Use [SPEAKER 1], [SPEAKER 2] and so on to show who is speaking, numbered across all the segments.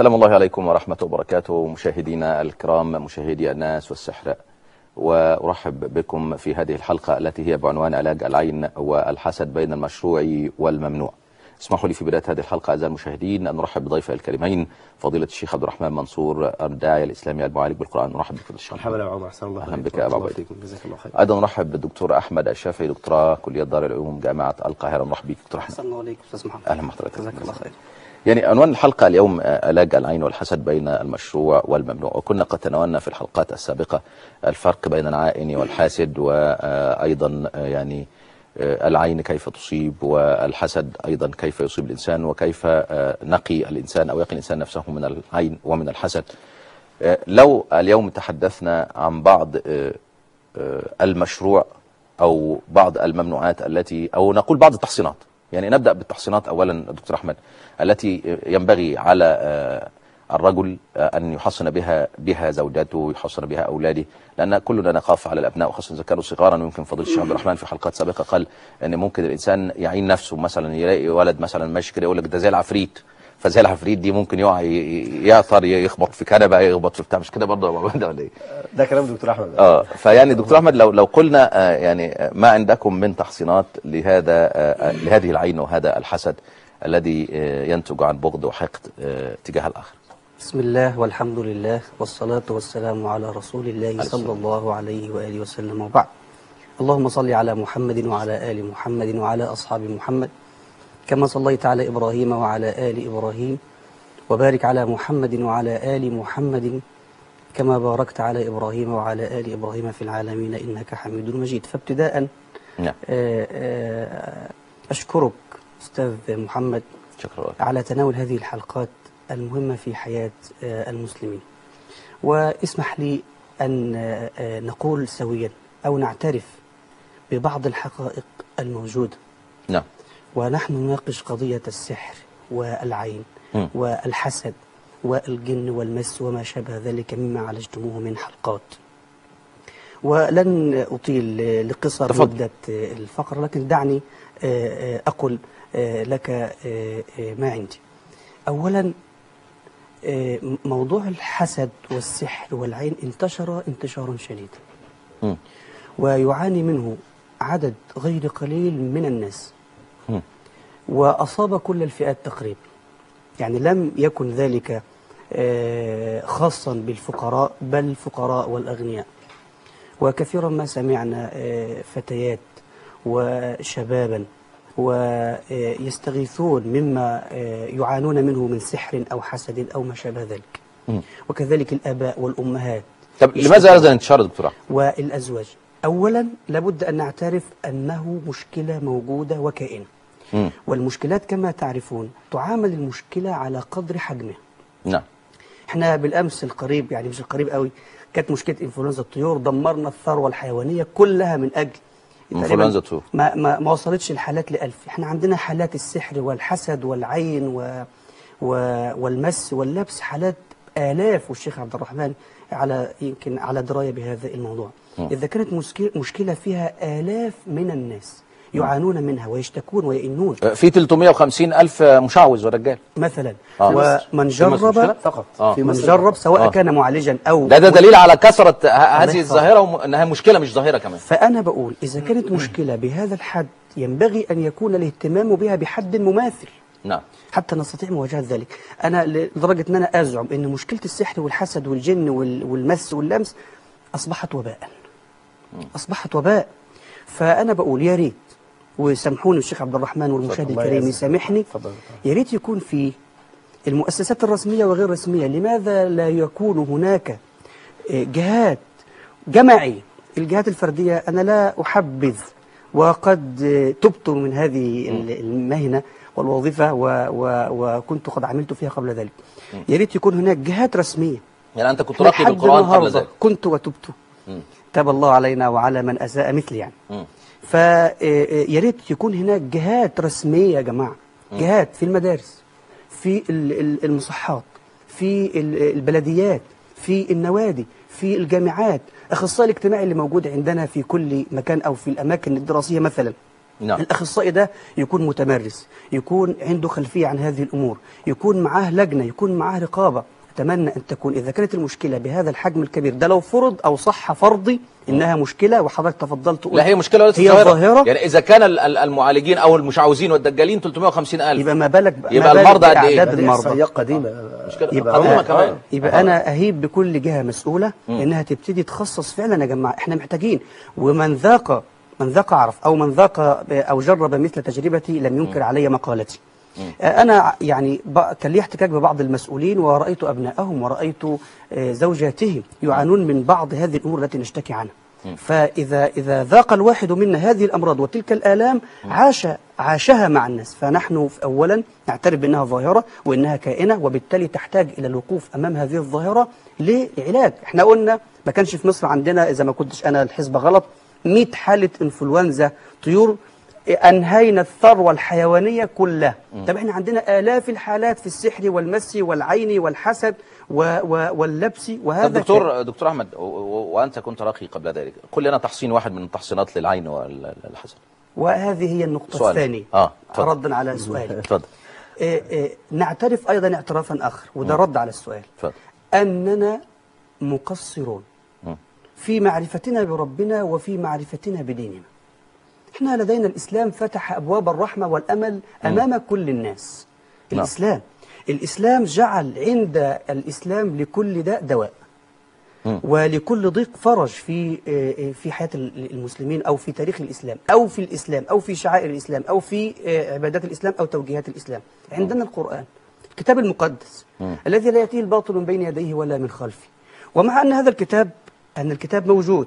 [SPEAKER 1] سلام الله عليكم ورحمة وبركاته مشاهدينا الكرام مشاهدي الناس والسحر وأرحب بكم في هذه الحلقة التي هي بعنوان علاج العين والحسد بين المشروع والممنوع اسمحوا لي في بداية هذه الحلقة أعزائي المشاهدين أن نرحب بضيفي الكريمين فضيلة الشيخ عبد الرحمن منصور الداعية الإسلامي المعالج بالقرآن نرحب بك الشيخ
[SPEAKER 2] مرحبا يا عمر احسن الله
[SPEAKER 1] أهلا
[SPEAKER 2] عليك.
[SPEAKER 1] بك يا أبا
[SPEAKER 2] الله
[SPEAKER 1] عبيد.
[SPEAKER 2] فيكم جزاك الله خير
[SPEAKER 1] أيضا نرحب بالدكتور أحمد الشافعي دكتوراه كلية دار العلوم جامعة القاهرة نرحب بك دكتور أحمد
[SPEAKER 3] أحسن الله عليك أستاذ محمد
[SPEAKER 1] أهلا بحضرتك
[SPEAKER 3] جزاك الله خير
[SPEAKER 1] يعني عنوان الحلقة اليوم آه، علاج العين والحسد بين المشروع والممنوع وكنا قد تناولنا في الحلقات السابقة الفرق بين العائن والحاسد وأيضا يعني آه، العين كيف تصيب والحسد أيضا كيف يصيب الإنسان وكيف آه، نقي الإنسان أو يقي الإنسان نفسه من العين ومن الحسد آه، لو اليوم تحدثنا عن بعض آه، آه، المشروع أو بعض الممنوعات التي أو نقول بعض التحصينات يعني نبدأ بالتحصينات أولا دكتور أحمد التي ينبغي على آه، الرجل آه، أن يحصن بها بها زوجته يحصن بها أولاده لأن كلنا نخاف على الأبناء وخاصة إذا كانوا صغارا ويمكن فضيلة الشيخ عبد الرحمن في حلقات سابقة قال أن ممكن الإنسان يعين نفسه مثلا يلاقي ولد مثلا ماشي كده يقول لك ده زي العفريت فزي العفريت دي ممكن يقع ي- ي- يعثر يخبط في كنبه يخبط في بتاع مش كده برضه يا أبو عبيدة ولا ايه؟
[SPEAKER 2] ده كلام دكتور احمد
[SPEAKER 1] اه فيعني دكتور احمد لو لو قلنا آه يعني آه، ما عندكم من تحصينات لهذا آه آه، لهذه العين وهذا الحسد الذي آه ينتج عن بغض وحقد آه تجاه الاخر
[SPEAKER 3] بسم الله والحمد لله والصلاة والسلام على رسول الله صلى الله عليه وآله وسلم وبعد اللهم صل على محمد وعلى آل محمد وعلى أصحاب محمد كما صليت على إبراهيم وعلى آل إبراهيم وبارك على محمد وعلى آل محمد كما باركت على إبراهيم وعلى آل إبراهيم في العالمين إنك حميد مجيد فابتداء
[SPEAKER 1] نعم
[SPEAKER 3] آه، آه، أشكرك أستاذ محمد
[SPEAKER 1] شكرا لك
[SPEAKER 3] على تناول هذه الحلقات المهمة في حياة آه، المسلمين واسمح لي أن آه، آه، نقول سويا أو نعترف ببعض الحقائق الموجودة
[SPEAKER 1] نعم
[SPEAKER 3] ونحن نناقش قضية السحر والعين
[SPEAKER 1] مم.
[SPEAKER 3] والحسد والجن والمس وما شابه ذلك مما عالجتموه من حلقات ولن أطيل لقصر
[SPEAKER 1] تفضل.
[SPEAKER 3] مدة الفقرة لكن دعني آه، آه، أقول آه، لك آه، آه، ما عندي أولا آه، موضوع الحسد والسحر والعين انتشر انتشارا شديدا
[SPEAKER 1] مم.
[SPEAKER 3] ويعاني منه عدد غير قليل من الناس
[SPEAKER 1] مم.
[SPEAKER 3] وأصاب كل الفئات تقريبا يعني لم يكن ذلك آه، خاصا بالفقراء بل الفقراء والأغنياء وكثيرا ما سمعنا آه، فتيات وشبابا ويستغيثون مما آه، يعانون منه من سحر أو حسد أو ما شابه ذلك
[SPEAKER 1] مم.
[SPEAKER 3] وكذلك الآباء والأمهات
[SPEAKER 1] طب لماذا هذا الانتشار يا دكتور احمد؟
[SPEAKER 3] والأزواج أولا لابد أن نعترف أنه مشكلة موجودة وكائنة
[SPEAKER 1] مم.
[SPEAKER 3] والمشكلات كما تعرفون تعامل المشكلة على قدر حجمها
[SPEAKER 1] نعم
[SPEAKER 3] احنا بالأمس القريب يعني مش القريب قوي كانت مشكلة إنفلونزا الطيور دمرنا الثروة الحيوانية كلها من أجل تقريباً
[SPEAKER 1] إنفلونزا الطيور.
[SPEAKER 3] ما, ما, ما وصلتش الحالات لألف احنا عندنا حالات السحر والحسد والعين و و والمس واللبس حالات آلاف والشيخ عبد الرحمن على يمكن على دراية بهذا الموضوع إذا كانت مشكلة, مشكلة فيها آلاف من الناس يعانون منها ويشتكون ويئنون
[SPEAKER 1] آه، في 350 الف مشعوذ ورجال
[SPEAKER 3] مثلا
[SPEAKER 1] آه.
[SPEAKER 3] ومن
[SPEAKER 1] في مصر مشكلة؟
[SPEAKER 3] جرب
[SPEAKER 2] فقط
[SPEAKER 1] آه.
[SPEAKER 2] في
[SPEAKER 3] من
[SPEAKER 2] مصر
[SPEAKER 3] جرب سواء
[SPEAKER 1] آه.
[SPEAKER 3] كان معالجا أو
[SPEAKER 1] ده ده دليل على كثره ه- هذه
[SPEAKER 3] يحفظك.
[SPEAKER 1] الظاهره وانها مشكله مش ظاهره كمان
[SPEAKER 3] فأنا بقول إذا كانت مشكلة بهذا الحد ينبغي أن يكون الاهتمام بها بحد مماثل
[SPEAKER 1] نعم
[SPEAKER 3] حتى نستطيع مواجهة ذلك أنا لدرجة أن أنا أزعم أن مشكلة السحر والحسد والجن وال- والمس واللمس أصبحت وباء أصبحت وباء فأنا بقول يا ريت وسامحوني الشيخ عبد الرحمن والمشاهد
[SPEAKER 2] الله
[SPEAKER 3] الكريم
[SPEAKER 2] يعزك.
[SPEAKER 3] يسامحني
[SPEAKER 2] اتفضل.
[SPEAKER 3] يا ريت يكون في المؤسسات الرسمية وغير الرسمية لماذا لا يكون هناك آه، جهات جماعية الجهات الفردية أنا لا أحبذ وقد آه، تبت من هذه ال- المهنة والوظيفة و و وكنت قد عملت فيها قبل ذلك يا ريت يكون هناك جهات رسمية
[SPEAKER 1] يعني انت كنت
[SPEAKER 3] إحنا
[SPEAKER 1] راقي
[SPEAKER 3] لحد
[SPEAKER 1] بالقران قبل
[SPEAKER 3] النهاردة
[SPEAKER 1] ذلك
[SPEAKER 3] كنت وتبت
[SPEAKER 1] مم.
[SPEAKER 3] تاب الله علينا وعلى من أساء مثلي يعني
[SPEAKER 1] مم.
[SPEAKER 3] فيا ريت يكون هناك جهات رسمية يا جماعة جهات في المدارس في ال- ال- المصحات في ال- البلديات في النوادي في الجامعات أخصائي الاجتماعي اللي موجود عندنا في كل مكان أو في الأماكن الدراسية مثلا
[SPEAKER 1] نعم.
[SPEAKER 3] الأخصائي ده يكون متمرس يكون عنده خلفية عن هذه الأمور يكون معاه لجنة يكون معاه رقابة أتمنى أن تكون إذا كانت المشكلة بهذا الحجم الكبير ده لو فرض أو صح فرضي إنها مشكلة وحضرتك تفضلت
[SPEAKER 1] لا هي مشكله وليست
[SPEAKER 3] هي ظاهرة
[SPEAKER 1] يعني اذا كان ال- ال- المعالجين او المشعوذين والدجالين 350 الف
[SPEAKER 3] يبقى ما بالك ما
[SPEAKER 1] يبقى
[SPEAKER 3] بالك
[SPEAKER 1] المرضى قد إيه؟
[SPEAKER 3] بأعداد
[SPEAKER 2] هذه
[SPEAKER 3] المرضى
[SPEAKER 2] إحصائيات قديمة
[SPEAKER 1] مشكله
[SPEAKER 3] يبقى
[SPEAKER 1] قديمه
[SPEAKER 3] أنا
[SPEAKER 1] كمان
[SPEAKER 3] يبقى انا اهيب بكل جهه مسؤوله انها تبتدي تخصص فعلا يا جماعه احنا محتاجين ومن ذاق من ذاق عرف او من ذاق او جرب مثل تجربتي لم ينكر علي مقالتي آه، انا يعني ب- كان لي احتكاك ببعض المسؤولين ورايت ابنائهم ورايت آه، زوجاتهم يعانون من بعض هذه الامور التي نشتكي عنها فإذا إذا ذاق الواحد منا هذه الأمراض وتلك الآلام عاش عاشها مع الناس فنحن أولا نعترف بأنها ظاهرة وأنها كائنة وبالتالي تحتاج إلى الوقوف أمام هذه الظاهرة لعلاج احنا قلنا ما كانش في مصر عندنا إذا ما كنتش أنا الحسبة غلط 100 حالة إنفلونزا طيور أنهينا الثروة الحيوانية كلها طب احنا عندنا آلاف الحالات في السحر والمس والعين والحسد و و واللبس وهذا
[SPEAKER 1] طب دكتور دكتور احمد و- و- وانت كنت راقي قبل ذلك قل لنا تحصين واحد من التحصينات للعين والحسد
[SPEAKER 3] وهذه هي النقطة
[SPEAKER 1] سؤال.
[SPEAKER 3] الثانية
[SPEAKER 1] آه، اتفضل.
[SPEAKER 3] ردا على سؤالك
[SPEAKER 1] اتفضل
[SPEAKER 3] إيه إيه نعترف أيضا اعترافا آخر وده رد على السؤال
[SPEAKER 1] اتفضل
[SPEAKER 3] أننا مقصرون
[SPEAKER 1] مم.
[SPEAKER 3] في معرفتنا بربنا وفي معرفتنا بديننا احنا لدينا الإسلام فتح أبواب الرحمة والأمل أمام كل الناس
[SPEAKER 1] نعم.
[SPEAKER 3] الإسلام الإسلام جعل عند الإسلام لكل داء دواء
[SPEAKER 1] مم.
[SPEAKER 3] ولكل ضيق فرج في آه، آه، في حياة المسلمين أو في تاريخ الإسلام أو في الإسلام أو في شعائر الإسلام أو في آه، عبادات الإسلام أو توجيهات الإسلام عندنا القرآن الكتاب المقدس الذي لا يأتيه الباطل من بين يديه ولا من خلفه ومع أن هذا الكتاب أن الكتاب موجود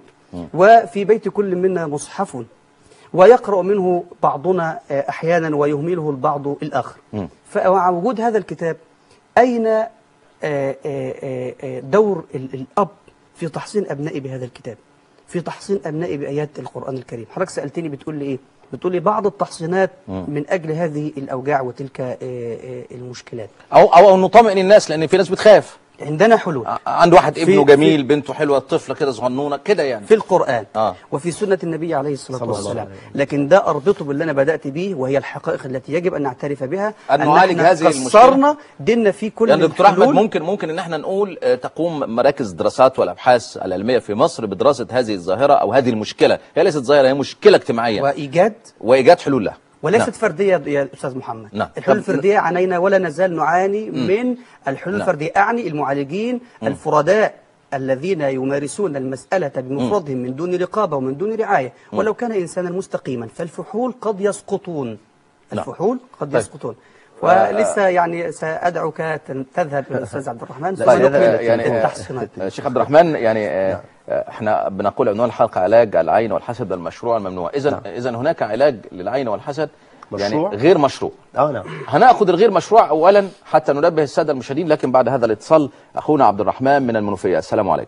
[SPEAKER 3] وفي بيت كل منا مصحف ويقرأ منه بعضنا آه، أحيانا ويهمله البعض الآخر
[SPEAKER 1] مم.
[SPEAKER 3] فمع وجود هذا الكتاب أين آه، آه، آه، آه، دور ال- الأب في تحصين أبنائي بهذا الكتاب في تحصين أبنائي بآيات القرآن الكريم حضرتك سألتني بتقول لي إيه بتقول لي بعض التحصينات من أجل هذه الأوجاع وتلك آه، آه، المشكلات
[SPEAKER 1] او او أو نطمئن الناس لان في ناس بتخاف
[SPEAKER 3] عندنا حلول
[SPEAKER 1] ع- عند واحد
[SPEAKER 3] في-
[SPEAKER 1] ابنه
[SPEAKER 3] في-
[SPEAKER 1] جميل بنته حلوه طفله كده صغنونه كده يعني
[SPEAKER 3] في القرآن
[SPEAKER 1] آه.
[SPEAKER 3] وفي سنة النبي عليه الصلاة
[SPEAKER 2] صلى الله
[SPEAKER 3] والسلام
[SPEAKER 2] عليه وسلم.
[SPEAKER 3] لكن ده أربطه باللي أنا بدأت به وهي الحقائق التي يجب أن نعترف بها
[SPEAKER 1] أن نعالج
[SPEAKER 3] إحنا
[SPEAKER 1] هذه المشكلة.
[SPEAKER 3] قصرنا ديننا في كل
[SPEAKER 1] يعني دكتور احمد
[SPEAKER 3] الحلول.
[SPEAKER 1] ممكن ممكن ان احنا نقول آه، تقوم مراكز الدراسات والابحاث العلميه في مصر بدراسه هذه الظاهره او هذه المشكله هي ليست ظاهره هي مشكله اجتماعيه
[SPEAKER 3] وإيجاد
[SPEAKER 1] وايجاد حلول لها
[SPEAKER 3] وليست
[SPEAKER 1] نعم.
[SPEAKER 3] فردية يا أستاذ محمد
[SPEAKER 1] نعم.
[SPEAKER 3] الحلول
[SPEAKER 1] طب-
[SPEAKER 3] الفردية عانينا ولا نزال نعاني من الحلول
[SPEAKER 1] نعم.
[SPEAKER 3] الفردية أعني المعالجين الفرداء الذين يمارسون المسألة بمفردهم من دون رقابة ومن دون رعاية ولو كان إنسانا مستقيما فالفحول قد يسقطون
[SPEAKER 1] نعم.
[SPEAKER 3] الفحول قد
[SPEAKER 1] طيب.
[SPEAKER 3] يسقطون ولسه يعني سأدعوك تن- تذهب إلى الأستاذ عبد الرحمن ثم
[SPEAKER 1] طيب
[SPEAKER 3] نكمل
[SPEAKER 1] آه، يعني
[SPEAKER 3] التحصينات
[SPEAKER 1] آه، شيخ عبد الرحمن يعني آه، آه، احنا بنقول عنوان الحلقه علاج العين والحسد المشروع الممنوع اذا اذا هناك علاج للعين والحسد يعني
[SPEAKER 2] مشروع؟
[SPEAKER 1] غير مشروع
[SPEAKER 2] اه نعم
[SPEAKER 1] هناخذ الغير مشروع اولا حتى ننبه الساده المشاهدين لكن بعد هذا الاتصال اخونا عبد الرحمن من المنوفيه السلام عليكم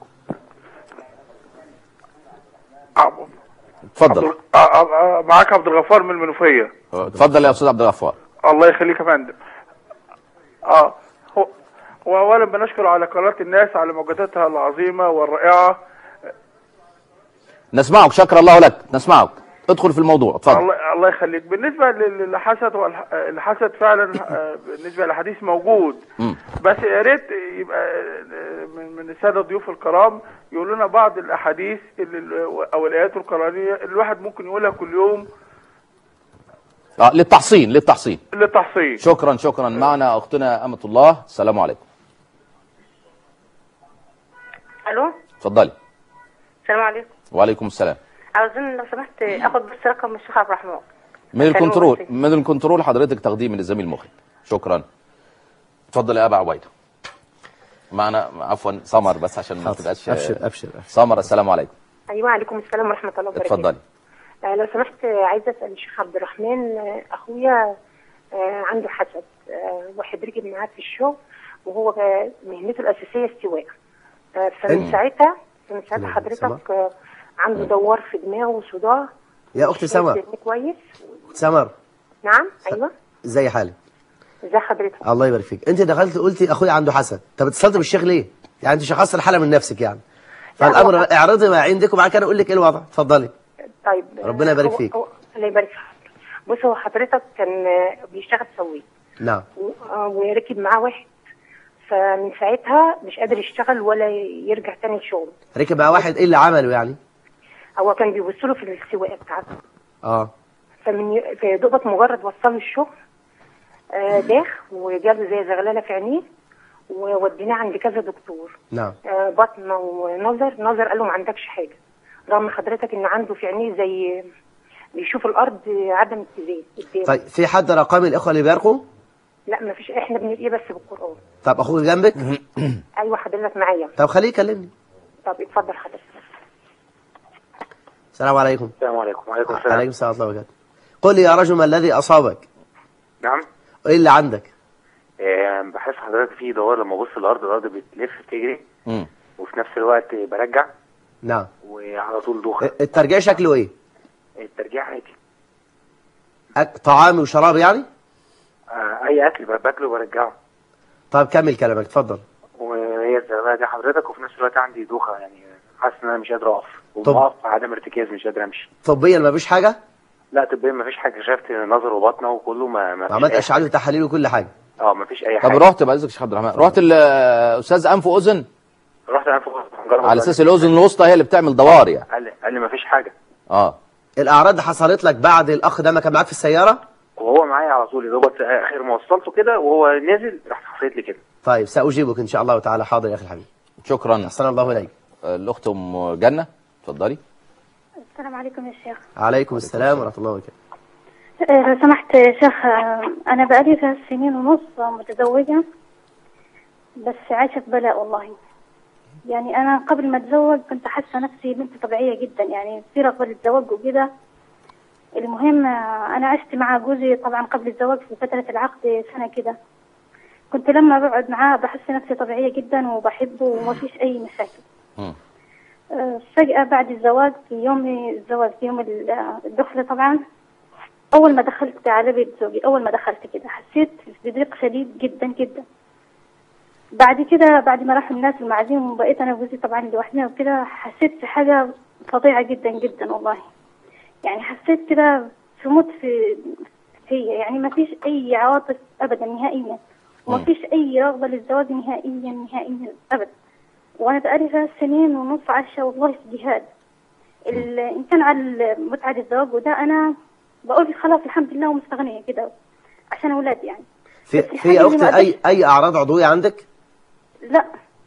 [SPEAKER 4] عبد-
[SPEAKER 1] اتفضل
[SPEAKER 4] آه، آه، آه، معاك عبد الغفار من المنوفية
[SPEAKER 1] اتفضل يا استاذ عبد الغفار
[SPEAKER 4] الله يخليك يا فندم اه هو واولا بنشكر على قناة الناس على مجهوداتها العظيمة والرائعة
[SPEAKER 1] نسمعك شكر الله لك نسمعك ادخل في الموضوع اتفضل
[SPEAKER 4] الله الله يخليك بالنسبة لل- للحسد والح- الحسد فعلا آه، بالنسبة للحديث موجود
[SPEAKER 1] مم.
[SPEAKER 4] بس يا ريت يبقى آه، من من السادة الضيوف الكرام يقولوا لنا بعض الاحاديث اللي او الايات القرآنية اللي الواحد ممكن يقولها كل يوم
[SPEAKER 1] آه للتحصين للتحصين
[SPEAKER 4] للتحصين
[SPEAKER 1] شكرا شكرا معنا اختنا امه الله السلام عليكم
[SPEAKER 5] الو
[SPEAKER 1] اتفضلي
[SPEAKER 5] السلام عليكم
[SPEAKER 1] وعليكم السلام
[SPEAKER 5] عاوزين لو سمحت اخد بس رقم الشيخ عبد الرحمن
[SPEAKER 1] من
[SPEAKER 5] عشان
[SPEAKER 1] الكنترول
[SPEAKER 5] يوصي.
[SPEAKER 1] من الكنترول حضرتك تقديم للزميل المخرج شكرا اتفضل يا ابا عبيده معنا عفوا سمر بس عشان ما تبقاش
[SPEAKER 2] ابشر ابشر ابشر
[SPEAKER 1] سمر السلام عليكم
[SPEAKER 5] ايوه عليكم السلام ورحمه الله وبركاته
[SPEAKER 1] اتفضلي
[SPEAKER 5] آه لو سمحت آه، عايزه اسال الشيخ عبد الرحمن آه، اخويا آه عنده حسد آه واحد رجل معاه في الشغل وهو آه، مهنته الاساسيه السواقه آه فمن ساعتها من ساعتها
[SPEAKER 2] نعم،
[SPEAKER 5] حضرتك
[SPEAKER 2] سمع.
[SPEAKER 5] آه عنده دوار في دماغه وصداع
[SPEAKER 2] يا اختي سمر
[SPEAKER 5] كويس
[SPEAKER 2] سمر
[SPEAKER 5] نعم ايوه
[SPEAKER 2] ازي حالك
[SPEAKER 5] ازي حضرتك
[SPEAKER 2] الله يبارك فيك انت دخلت قلتي اخويا عنده حسد طب اتصلت بالشيخ ليه يعني انت شخصت الحاله من نفسك يعني فالامر اعرضي ما عندك وبعد كده اقول لك ايه الوضع اتفضلي
[SPEAKER 5] طيب
[SPEAKER 2] ربنا يبارك
[SPEAKER 5] هو-
[SPEAKER 2] فيك.
[SPEAKER 5] هو- الله يبارك فيك بص هو حضرتك كان آه، بيشتغل سويق
[SPEAKER 2] نعم
[SPEAKER 5] و- آه، وركب معاه واحد فمن ساعتها مش قادر يشتغل ولا يرجع تاني الشغل
[SPEAKER 2] ركب مع واحد ايه اللي عمله يعني
[SPEAKER 5] هو كان بيبص له في السواقه بتاعته
[SPEAKER 2] اه
[SPEAKER 5] فمن ي- في دوبك مجرد وصله الشغل آه، داخ وجاله زي زغلله في عينيه ووديناه عند كذا دكتور
[SPEAKER 2] نعم
[SPEAKER 5] آه، بطنه ونظر نظر قال له ما عندكش حاجه رغم حضرتك ان عنده في عينيه زي بيشوف الارض عدم اتزان قدامه.
[SPEAKER 2] طيب في حد رقم الاخوه اللي بيرقوا
[SPEAKER 5] لا ما فيش احنا بنلاقيه بس بالقران
[SPEAKER 2] طب اخوك جنبك
[SPEAKER 5] ايوه حضرتك معايا
[SPEAKER 2] طب خليه يكلمني
[SPEAKER 5] طب اتفضل حضرتك
[SPEAKER 2] السلام عليكم
[SPEAKER 6] السلام عليكم وعليكم السلام
[SPEAKER 2] عليكم السلام ورحمه الله وبركاته قل لي يا رجل ما الذي اصابك
[SPEAKER 6] نعم
[SPEAKER 2] ايه اللي عندك
[SPEAKER 6] آه، بحس حضرتك في دوار لما ابص الارض الارض بتلف بتجري
[SPEAKER 1] مم.
[SPEAKER 6] وفي نفس الوقت برجع
[SPEAKER 2] نعم
[SPEAKER 6] وعلى طول دوخه
[SPEAKER 2] الترجيع شكله ايه
[SPEAKER 6] الترجيع عادي
[SPEAKER 2] أك... طعام وشراب يعني
[SPEAKER 6] آه، اي اكل باكله برجعه
[SPEAKER 2] طب كمل كلامك اتفضل
[SPEAKER 6] وهي الزغلله دي حضرتك وفي نفس الوقت عندي دوخه يعني حاسس ان انا مش قادر اقف
[SPEAKER 2] طب-
[SPEAKER 6] وبقف عدم ارتكاز مش قادر امشي
[SPEAKER 2] طبيا ما فيش حاجه
[SPEAKER 6] لا طبيا ما فيش حاجه شفت نظر وبطنه وكله ما ما فيش
[SPEAKER 2] عملت
[SPEAKER 6] أي
[SPEAKER 2] اشعال وتحاليل وكل حاجه
[SPEAKER 6] حاجة. اه ما فيش اي
[SPEAKER 1] طب
[SPEAKER 6] حاجه
[SPEAKER 1] رحت بعد اذنك يا شيخ عبد الرحمن رحت الاستاذ انف واذن
[SPEAKER 6] رحت انف جرب
[SPEAKER 1] على اساس الاذن الوسطى هي اللي بتعمل دوار يعني
[SPEAKER 6] قال لي قال لي ما فيش حاجه
[SPEAKER 1] اه
[SPEAKER 2] الاعراض دي حصلت لك بعد الاخ ده ما كان معاك في السياره
[SPEAKER 6] وهو معايا على طول يا دوبك اخر ما وصلته كده وهو نازل راح حصلت لي كده
[SPEAKER 2] طيب ساجيبك ان شاء الله تعالى حاضر يا اخي الحبيب
[SPEAKER 1] شكرا
[SPEAKER 2] احسن الله اليك
[SPEAKER 1] الاخت ام جنه اتفضلي
[SPEAKER 7] السلام عليكم يا شيخ
[SPEAKER 2] عليكم السلام ورحمه الله وبركاته
[SPEAKER 7] آه، لو سمحت يا شيخ آه، أنا بقالي ثلاث سنين ونص متزوجة بس عايشة في بلاء والله يعني أنا قبل ما أتزوج كنت حاسة نفسي بنت طبيعية جدا يعني في رغبة للزواج وكده المهم آه، أنا عشت مع جوزي طبعا قبل الزواج في فترة العقد سنة كده كنت لما بقعد معاه بحس نفسي طبيعية جدا وبحبه وما فيش أي مشاكل
[SPEAKER 1] مم.
[SPEAKER 7] آه، فجأة بعد الزواج في يوم الزواج في يوم ال- آه، الدخلة طبعا أول ما دخلت على بيت زوجي أول ما دخلت كده حسيت بضيق شديد جدا جدا بعد كده بعد ما راحوا الناس المعازيم وبقيت أنا وجوزي طبعا لوحدنا وكده حسيت في حاجة فظيعة جدا جدا والله يعني حسيت كده في موت في فيا يعني ما فيش أي عواطف أبدا نهائيا وما
[SPEAKER 1] مم.
[SPEAKER 7] فيش أي رغبة للزواج نهائيا نهائيا أبدا وأنا بقالي ثلاث سنين ونص عايشة والله في جهاد ال- إن كان على متعة الزواج وده أنا بقول خلاص الحمد لله ومستغنية كده عشان أولادي يعني
[SPEAKER 2] في
[SPEAKER 7] بس
[SPEAKER 2] في
[SPEAKER 7] الحاجة
[SPEAKER 2] يا
[SPEAKER 7] اللي
[SPEAKER 2] اختي
[SPEAKER 7] ما
[SPEAKER 2] اي اي اعراض عضويه عندك
[SPEAKER 7] لا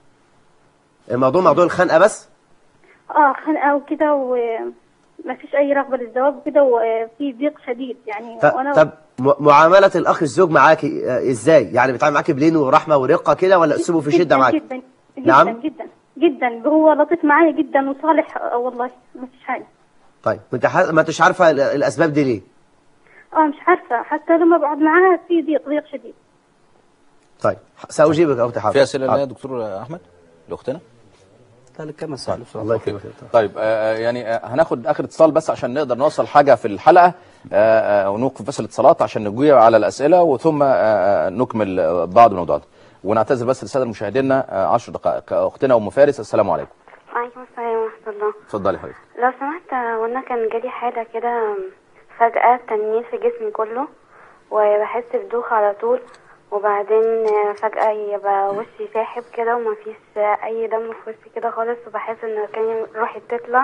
[SPEAKER 2] الموضوع موضوع الخنقه بس
[SPEAKER 7] اه خنقة وكده وما فيش أي رغبة للزواج وكده وفي ضيق شديد يعني
[SPEAKER 2] ط-
[SPEAKER 7] وأنا
[SPEAKER 2] طب م- معامله الاخ الزوج معاكي آه، ازاي يعني بيتعامل معاكي بلين ورحمه ورقه كده ولا اسلوبه في شده
[SPEAKER 7] جدا
[SPEAKER 2] معاكي
[SPEAKER 7] جدا جدا
[SPEAKER 2] نعم؟
[SPEAKER 7] جدا جدا هو لطيف معايا جدا وصالح آه، والله ما فيش حاجة
[SPEAKER 2] طيب ما انت ح- ما انتش عارفه ال- الاسباب دي ليه
[SPEAKER 7] اه مش عارفة حتى لما بقعد معاه في ضيق ضيق شديد
[SPEAKER 2] طيب ساجيبك يا اختي حاضر
[SPEAKER 1] في اسئله لنا يا
[SPEAKER 2] حاضر.
[SPEAKER 1] دكتور احمد لاختنا
[SPEAKER 3] لا لا كمل سؤال بسرعة
[SPEAKER 2] الله يكرمك
[SPEAKER 1] طيب آه، يعني آه، هناخد اخر اتصال بس عشان نقدر نوصل حاجه في الحلقه آه، آه، ونوقف بس الاتصالات عشان نجيب على الاسئله وثم آه، آه، نكمل آه، بعض الموضوعات ونعتذر بس للساده المشاهدين 10 دقائق اختنا ام فارس السلام عليكم
[SPEAKER 8] وعليكم السلام ورحمة الله
[SPEAKER 1] اتفضلي حضرتك
[SPEAKER 8] لو سمحت وانا كان جالي حالة كده فجأة تنميل في جسمي كله وبحس بدوخة على طول وبعدين فجأة يبقى وشي ساحب كده ومفيش أي دم في وشي كده خالص وبحس إن كان روحي بتطلع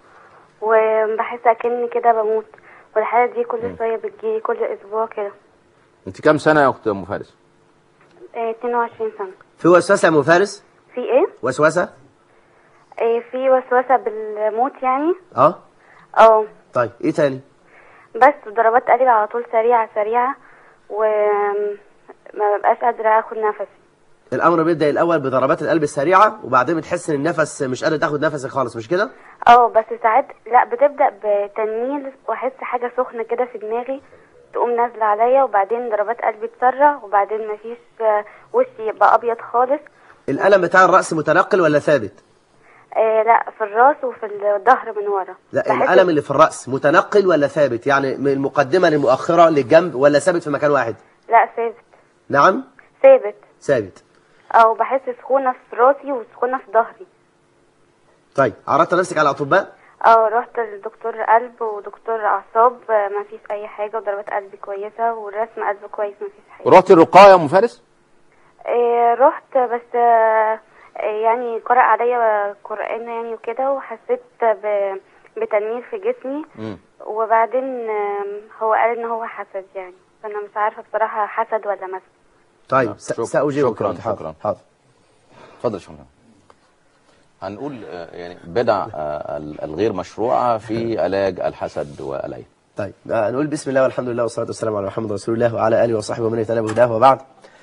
[SPEAKER 8] وبحس أكني كده بموت والحالة دي كل شوية بتجيلي كل أسبوع كده
[SPEAKER 1] انت كام سنه يا اخت ام فارس
[SPEAKER 8] إيه، 22 سنة
[SPEAKER 2] في وسوسه يا ام فارس
[SPEAKER 8] في إيه؟
[SPEAKER 2] وسوسه
[SPEAKER 8] إيه، في وسوسة بالموت يعني
[SPEAKER 2] اه
[SPEAKER 8] اه
[SPEAKER 2] طيب ايه تاني
[SPEAKER 8] بس ضربات قلب على طول سريعة سريعة وما ببقاش قادرة اخد نفسي
[SPEAKER 2] الامر بيبدا الاول بضربات القلب السريعه وبعدين بتحس ان النفس مش قادر تاخد نفسك خالص مش كده
[SPEAKER 8] اه بس ساعات لا بتبدأ بتنميل واحس حاجة سخنة كده في دماغي تقوم نازلة عليا وبعدين ضربات قلبي تسرع وبعدين مفيش آه، وشي يبقى ابيض خالص
[SPEAKER 2] الالم بتاع الراس متنقل ولا ثابت
[SPEAKER 8] آه لا في الراس وفي الظهر من ورا
[SPEAKER 2] لا
[SPEAKER 8] بحس-
[SPEAKER 2] الالم اللي في الراس متنقل ولا ثابت يعني من المقدمه للمؤخره للجنب ولا ثابت في مكان واحد
[SPEAKER 8] لا ثابت
[SPEAKER 2] نعم
[SPEAKER 8] ثابت
[SPEAKER 2] ثابت
[SPEAKER 8] او بحس سخونة في راسي وسخونة في ظهري
[SPEAKER 2] طيب عرضت نفسك على اطباء
[SPEAKER 8] اه رحت لدكتور قلب ودكتور اعصاب آه، ما فيش اي حاجه وضربات قلبي كويسه والرسم قلب كويس ما فيش حاجه
[SPEAKER 1] رحت الرقايه يا ام فارس
[SPEAKER 8] آه، رحت بس آه، آه، يعني قرأ عليا قرآن يعني وكده وحسيت ب- بتنميل في جسمي
[SPEAKER 1] مم.
[SPEAKER 8] وبعدين آم، هو قال ان هو حسد يعني فانا مش عارفه بصراحه حسد ولا مثل
[SPEAKER 2] طيب س-
[SPEAKER 1] شكرا-
[SPEAKER 2] ساجيبك
[SPEAKER 1] شكرا-
[SPEAKER 2] دلوقتي. حاضر.
[SPEAKER 1] شكرا.
[SPEAKER 2] حاضر
[SPEAKER 1] اتفضل يا شيخ محمد. هنقول آه، يعني بدع آه، ال- الغير مشروعه في علاج الحسد والعين
[SPEAKER 2] طيب آه، نقول بسم الله والحمد لله والصلاة والسلام على محمد رسول الله وعلى آله وصحبه ومن اهتدى بهداه وبعد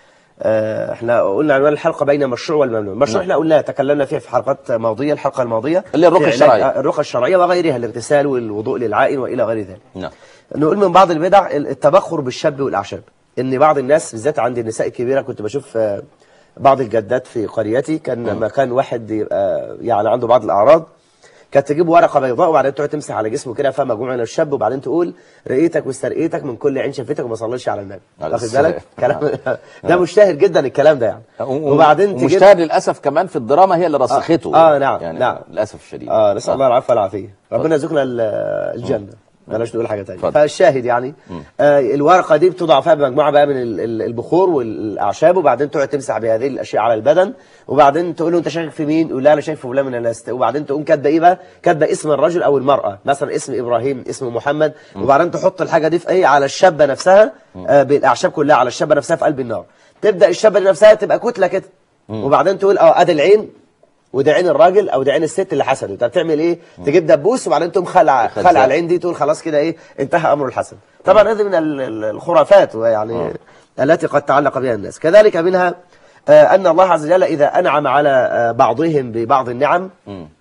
[SPEAKER 2] آه، احنا قلنا عنوان الحلقة بين المشروع والممنوع المشروع
[SPEAKER 1] نعم.
[SPEAKER 2] احنا قلنا تكلمنا فيها في حلقات ماضية الحلقة الماضية
[SPEAKER 1] اللي هي الرقية
[SPEAKER 2] في علاج-
[SPEAKER 1] الشرعية.
[SPEAKER 2] آه، الرقى الشرعية وغيرها الاغتسال والوضوء للعائن وإلى غير ذلك
[SPEAKER 1] نعم
[SPEAKER 2] نقول من بعض البدع التبخر بالشاب والأعشاب ان بعض الناس بالذات عند النساء الكبيرة كنت بشوف آه، بعض الجدات في قريتي كان لما كان واحد يبقى يعني عنده بعض الأعراض كانت تجيب ورقة بيضاء وبعدين تقعد تمسح على جسمه كده فيها مجموعة من الشاب وبعدين تقول رقيتك واسترقيتك من كل عين شفتك وما صليش على النبي
[SPEAKER 1] على
[SPEAKER 2] واخد
[SPEAKER 1] السلام.
[SPEAKER 2] بالك كلام ده مشتهر جدا الكلام ده يعني وبعدين تجيب
[SPEAKER 1] مشتهر للاسف كمان في الدراما هي اللي رسخته
[SPEAKER 2] آه، آه، نعم،
[SPEAKER 1] يعني
[SPEAKER 2] نعم.
[SPEAKER 1] للاسف الشديد
[SPEAKER 2] اه نسال الله العفو والعافيه ربنا يرزقنا ال- الجنه بلاش نقول حاجه ثانيه
[SPEAKER 1] اتفضل.
[SPEAKER 2] فالشاهد يعني آه الورقه دي بتوضع فيها بمجموعه بقى من ال- ال- البخور والاعشاب وبعدين تقعد تمسح بهذه الاشياء على البدن وبعدين تقول له انت شاكك في مين يقول لا انا شايف في فلان من الناس وبعدين تقوم كاتبه ايه بقى كاتبه اسم الرجل او المراه مثلا اسم ابراهيم اسم محمد وبعدين تحط الحاجه دي في ايه على الشابه نفسها آه بالاعشاب كلها على الشابه نفسها في قلب النار تبدا الشابه دي نفسها تبقى كتله كده وبعدين تقول اه ادي العين ودي عين الراجل او دي عين الست اللي حسده انت بتعمل ايه تجيب دبوس وبعدين تقوم خلع
[SPEAKER 1] خلع.
[SPEAKER 2] خلع العين دي تقول خلاص كده ايه انتهى امر الحسد طبعا هذه من ال- ال- الخرافات ويعني التي قد تعلق بها الناس كذلك منها آه ان الله عز وجل اذا انعم على آه بعضهم ببعض النعم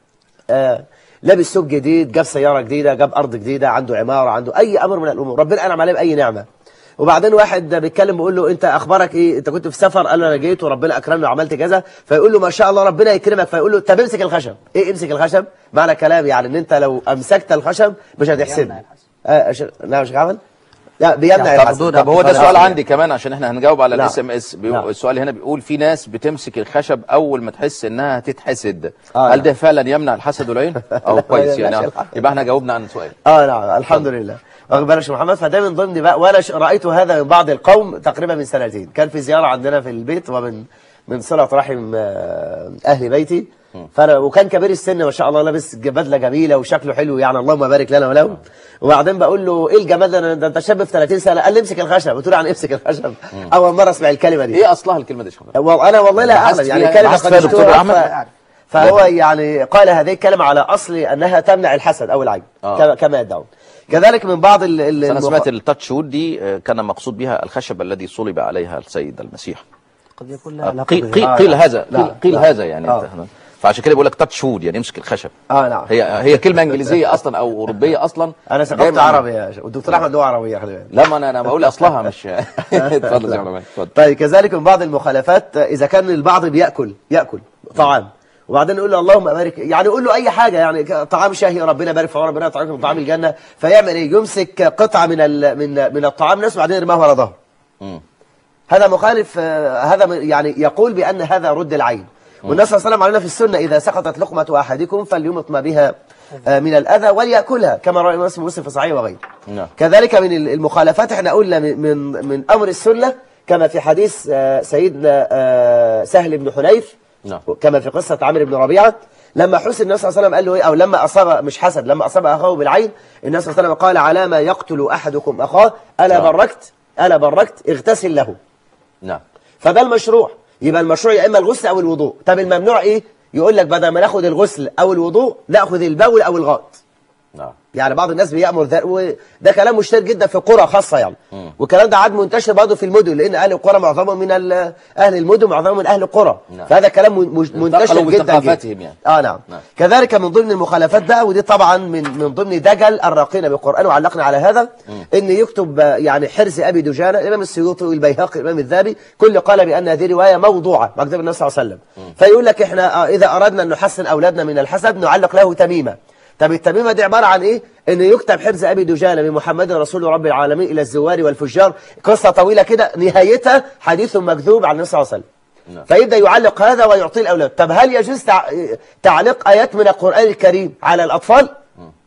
[SPEAKER 2] آه لابس سوق جديد جاب سياره جديده جاب ارض جديده عنده عماره عنده اي امر من الامور ربنا انعم عليه باي نعمه وبعدين واحد بيتكلم بيقول له انت اخبارك ايه انت كنت في سفر قال له انا جيت وربنا اكرمني وعملت كذا فيقول له ما شاء الله ربنا يكرمك فيقول له طب امسك الخشب ايه امسك الخشب معنى كلام يعني ان انت لو امسكت الخشب مش هتحسد
[SPEAKER 3] يمنع الحسد.
[SPEAKER 2] آه أش... لا مش عمل لا بيمنع
[SPEAKER 3] يعني
[SPEAKER 2] الحسد
[SPEAKER 3] طب
[SPEAKER 1] طب هو ده
[SPEAKER 2] طب-
[SPEAKER 1] سؤال عندي كمان عشان احنا هنجاوب على
[SPEAKER 2] نعم.
[SPEAKER 1] الاس ام اس
[SPEAKER 2] نعم.
[SPEAKER 1] السؤال هنا بيقول في ناس بتمسك الخشب اول ما تحس انها هتتحسد
[SPEAKER 2] آه،
[SPEAKER 1] هل
[SPEAKER 2] نعم.
[SPEAKER 1] ده فعلا يمنع الحسد والعين او كويس
[SPEAKER 2] لا،
[SPEAKER 1] يعني
[SPEAKER 2] لا.
[SPEAKER 1] يبقى احنا جاوبنا عن السؤال
[SPEAKER 2] اه نعم الحمد لله واخد بالك يا محمد فده من ضمن بقى وانا ش- رايت هذا من بعض القوم تقريبا من سنتين كان في زياره عندنا في البيت ومن من صله رحم آه، اهل بيتي فانا وكان كبير السن ما شاء الله لابس ج- بدله جميله وشكله حلو يعني اللهم بارك لنا وله وبعدين بقول له ايه الجمال ده ده انت شاب في 30 سنه قال لي امسك الخشب قلت له يعني امسك الخشب اول مره اسمع الكلمه دي
[SPEAKER 1] ايه اصلها الكلمه دي يا شيخ
[SPEAKER 2] وال- انا والله لا
[SPEAKER 1] بحثت
[SPEAKER 2] اعلم يعني
[SPEAKER 1] فيها-
[SPEAKER 2] كلمه
[SPEAKER 1] بحثت
[SPEAKER 2] قد
[SPEAKER 1] فيها دكتور
[SPEAKER 2] اشتهرت
[SPEAKER 1] أحمد؟
[SPEAKER 2] ف- فهو يعني قال هذه الكلمه على اصل انها تمنع الحسد او العين
[SPEAKER 1] آه.
[SPEAKER 2] كما- كما يدعون كذلك من بعض ال ال
[SPEAKER 1] انا
[SPEAKER 2] المخ-
[SPEAKER 1] سمعت التاتش وود دي آه، كان مقصود بها الخشب الذي صلب عليها السيد المسيح
[SPEAKER 3] قد يكون لها
[SPEAKER 1] آه،
[SPEAKER 3] علاقة
[SPEAKER 1] قيل
[SPEAKER 3] بال-
[SPEAKER 1] قيل,
[SPEAKER 2] آه،
[SPEAKER 1] قيل
[SPEAKER 2] نعم.
[SPEAKER 1] هذا قيل,
[SPEAKER 2] نعم.
[SPEAKER 1] قيل
[SPEAKER 2] نعم.
[SPEAKER 1] هذا يعني
[SPEAKER 2] آه.
[SPEAKER 1] انت- فعشان كده بقول لك تاتش وود يعني امسك الخشب
[SPEAKER 2] اه نعم
[SPEAKER 1] هي هي كلمه انجليزيه اصلا او اوروبيه اصلا
[SPEAKER 2] انا
[SPEAKER 1] جاية
[SPEAKER 2] ثقافت
[SPEAKER 1] من-
[SPEAKER 2] عربي يا شيخ والدكتور احمد هو عربيه خلي بالك
[SPEAKER 1] لا ما انا انا بقول اصلها مش اتفضل يا عمر اتفضل
[SPEAKER 2] طيب كذلك من بعض المخالفات اذا كان البعض بياكل ياكل طعام وبعدين يقول له اللهم بارك يعني يقول له اي حاجه يعني ك- طعام شهي ربنا يبارك في عمره ربنا يطعمك من طعام الجنه فيعمل ايه يمسك قطعه من ال من من الطعام نفسه وبعدين يرماه ورا ظهره
[SPEAKER 1] مم.
[SPEAKER 2] هذا مخالف آه، هذا من- يعني يقول بأن هذا رد العين والنبي صلى الله عليه وسلم علينا في السنة إذا سقطت لقمة أحدكم فليمط ما بها آه، من الأذى وليأكلها كما روى مسلم مسلم في صحيح وغيره
[SPEAKER 1] نعم.
[SPEAKER 2] كذلك من المخالفات احنا قلنا من من, من أمر السنة كما في حديث آه، سيدنا آه، سهل بن حنيف
[SPEAKER 1] نعم.
[SPEAKER 2] كما في قصة عامر بن ربيعة لما حسن النبي صلى الله عليه وسلم قال له ايه او لما اصاب مش حسد لما اصاب اخاه بالعين النبي صلى الله عليه وسلم قال على ما يقتل احدكم اخاه الا
[SPEAKER 1] نعم.
[SPEAKER 2] بركت الا بركت اغتسل له
[SPEAKER 1] نعم
[SPEAKER 2] فده المشروع يبقى المشروع يا اما الغسل او الوضوء طب الممنوع ايه يقول لك بدل ما ناخد الغسل او الوضوء ناخد البول او الغائط
[SPEAKER 1] نعم
[SPEAKER 2] يعني بعض الناس بيأمر ذلك وده كلام مشتهر جدا في قرى خاصة يعني والكلام ده عاد منتشر برضه في المدن لأن أهل القرى معظمهم من ال- أهل المدن معظمهم من أهل القرى
[SPEAKER 1] نعم.
[SPEAKER 2] فهذا كلام من- مش- منتشر
[SPEAKER 1] انتقلوا
[SPEAKER 2] جدا
[SPEAKER 1] بثقافتهم
[SPEAKER 2] جدا
[SPEAKER 1] يعني.
[SPEAKER 2] اه نعم.
[SPEAKER 1] نعم.
[SPEAKER 2] كذلك من ضمن المخالفات بقى ودي طبعا من من ضمن دجل الراقين بالقرآن وعلقنا على هذا ان يكتب آه، يعني حرز ابي دجانه الامام السيوطي والبيهقي الامام الذهبي كل قال بان هذه روايه موضوعه مع كتاب النبي صلى الله عليه وسلم فيقول لك احنا آه، اذا اردنا ان نحسن اولادنا من الحسد نعلق له تميمه طب التميمه دي عباره عن ايه ان يكتب حرز ابي دجانه من محمد رسول رب العالمين الى الزوار والفجار قصه طويله كده نهايتها حديث مكذوب عن النبي صلى الله عليه وسلم فيبدا يعلق هذا ويعطيه الاولاد طب هل يجوز تع... تعليق ايات من القران الكريم على الاطفال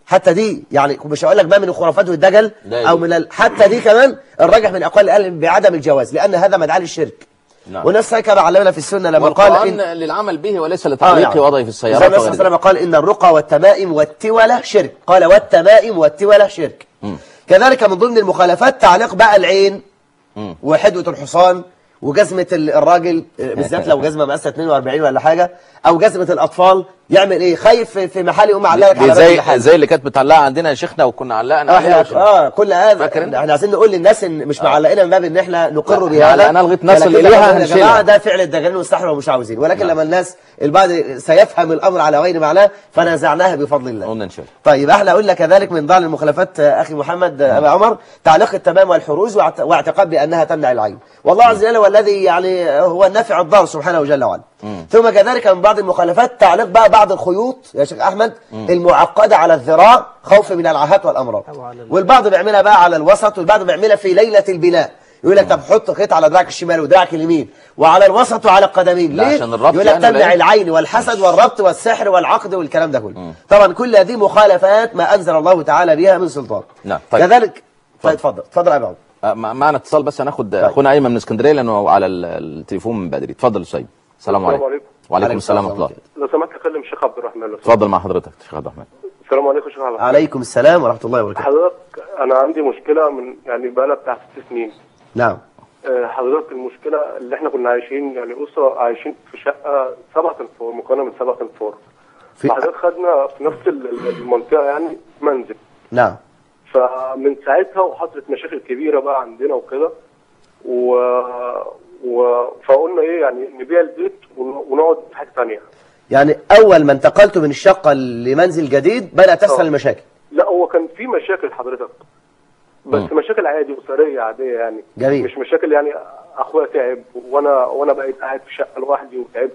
[SPEAKER 2] حتى دي يعني مش هقول لك بقى من الخرافات والدجل
[SPEAKER 1] لا
[SPEAKER 2] او
[SPEAKER 1] يجوز.
[SPEAKER 2] من ال... حتى دي كمان الراجح من اقوال العلم بعدم الجواز لان هذا مدعاه للشرك
[SPEAKER 1] نعم.
[SPEAKER 2] ونفس كما علمنا في السنه لما قال
[SPEAKER 1] والقرآن
[SPEAKER 2] إن...
[SPEAKER 1] للعمل به وليس
[SPEAKER 2] آه
[SPEAKER 1] لتعليق
[SPEAKER 2] يعني.
[SPEAKER 1] وضعه في
[SPEAKER 2] زي
[SPEAKER 1] السيارات
[SPEAKER 2] النبي صلى
[SPEAKER 1] وغير
[SPEAKER 2] الله عليه وسلم قال ان الرقى والتمائم والتولة شرك قال والتمائم والتولة شرك كذلك من ضمن المخالفات تعليق بقى العين
[SPEAKER 1] مم.
[SPEAKER 2] وحدوة الحصان وجزمة ال- الراجل آه، بالذات لو جزمة مقاسة 42 ولا حاجة أو جزمة الأطفال يعمل إيه خايف في- في محل يقوم علقك
[SPEAKER 1] دي
[SPEAKER 2] على باب
[SPEAKER 1] زي
[SPEAKER 2] المحل.
[SPEAKER 1] زي اللي كانت متعلقه عندنا يا شيخنا وكنا علقنا
[SPEAKER 2] اه
[SPEAKER 1] عليها
[SPEAKER 2] احنا اه كل هذا
[SPEAKER 1] فاكر انت؟
[SPEAKER 2] احنا عايزين نقول للناس ان مش معلقينها من باب ان احنا نقر
[SPEAKER 1] لا،
[SPEAKER 2] بهذا
[SPEAKER 1] علقنا لغاية نصل
[SPEAKER 2] ولكن
[SPEAKER 1] إليها
[SPEAKER 2] نقول يا
[SPEAKER 1] هنشيلها.
[SPEAKER 2] جماعه ده فعل الدجالين والسحر ومش عاوزين ولكن لما الناس البعض سيفهم الامر على غير معناه فنزعناها بفضل الله
[SPEAKER 1] قلنا نشيل
[SPEAKER 2] طيب احنا قلنا كذلك من ضمن المخالفات آه، اخي محمد آه، ابا عمر تعليق التمام والحروز واعت- واعتقاد بانها تمنع العين والله عز وجل هو الذي يعني آه، هو النافع الضار سبحانه جل وعلا ثم كذلك من بعض المخالفات تعليق بقى بعض الخيوط يا شيخ احمد المعقده على الذراع خوف من العاهات والامراض
[SPEAKER 3] أو على ال-
[SPEAKER 2] والبعض بيعملها بقى على الوسط والبعض بيعملها في ليله البناء يقول لك طب حط خيط على دراعك الشمال ودراعك اليمين وعلى الوسط وعلى القدمين
[SPEAKER 1] ده
[SPEAKER 2] ليه؟
[SPEAKER 1] عشان الربط
[SPEAKER 2] يقول لك
[SPEAKER 1] يعني ولا
[SPEAKER 2] تمنع
[SPEAKER 1] إيه؟
[SPEAKER 2] العين والحسد والربط والسحر والعقد والكلام ده كله طبعا كل هذه مخالفات ما انزل الله تعالى بها من سلطان
[SPEAKER 1] نعم، طيب.
[SPEAKER 2] كذلك طيب اتفضل اتفضل يا ابو عمر.
[SPEAKER 1] آه، مع- معنا اتصال بس هناخد اخونا ايمن من اسكندريه لانه على ال- التليفون من بدري اتفضل يا سيد السلام عليكم
[SPEAKER 9] عليكم.
[SPEAKER 1] وعليكم السلام ورحمه الله
[SPEAKER 9] لو سمحت اكلم الشيخ عبد الرحمن لو سمحت.
[SPEAKER 1] اتفضل مع حضرتك شيخ عبد الرحمن
[SPEAKER 9] السلام عليكم يا شيخ عبد الرحمن
[SPEAKER 2] عليكم السلام ورحمه الله وبركاته
[SPEAKER 9] حضرتك انا عندي مشكله من يعني بقالها بتاع ست سنين
[SPEAKER 2] نعم
[SPEAKER 9] آه، حضرتك المشكله اللي احنا كنا عايشين يعني اسره عايشين في شقه سبعة انفار مكونه من سبعة انفار
[SPEAKER 2] في
[SPEAKER 9] فحضرتك خدنا في نفس ال- ال- المنطقه يعني منزل
[SPEAKER 2] نعم
[SPEAKER 9] فمن ساعتها وحصلت مشاكل كبيره بقى عندنا وكده و... و... فقلنا ايه يعني نبيع البيت ون- ونقعد في حته ثانيه
[SPEAKER 2] يعني اول ما انتقلت من الشقه لمنزل جديد بدات تحصل
[SPEAKER 9] آه.
[SPEAKER 2] المشاكل
[SPEAKER 9] لا هو كان في مشاكل حضرتك بس مشاكل عادي اسريه عاديه يعني
[SPEAKER 2] جميل.
[SPEAKER 9] مش مشاكل يعني اخويا تعب وانا وانا بقيت قاعد في شقه لوحدي وتعبت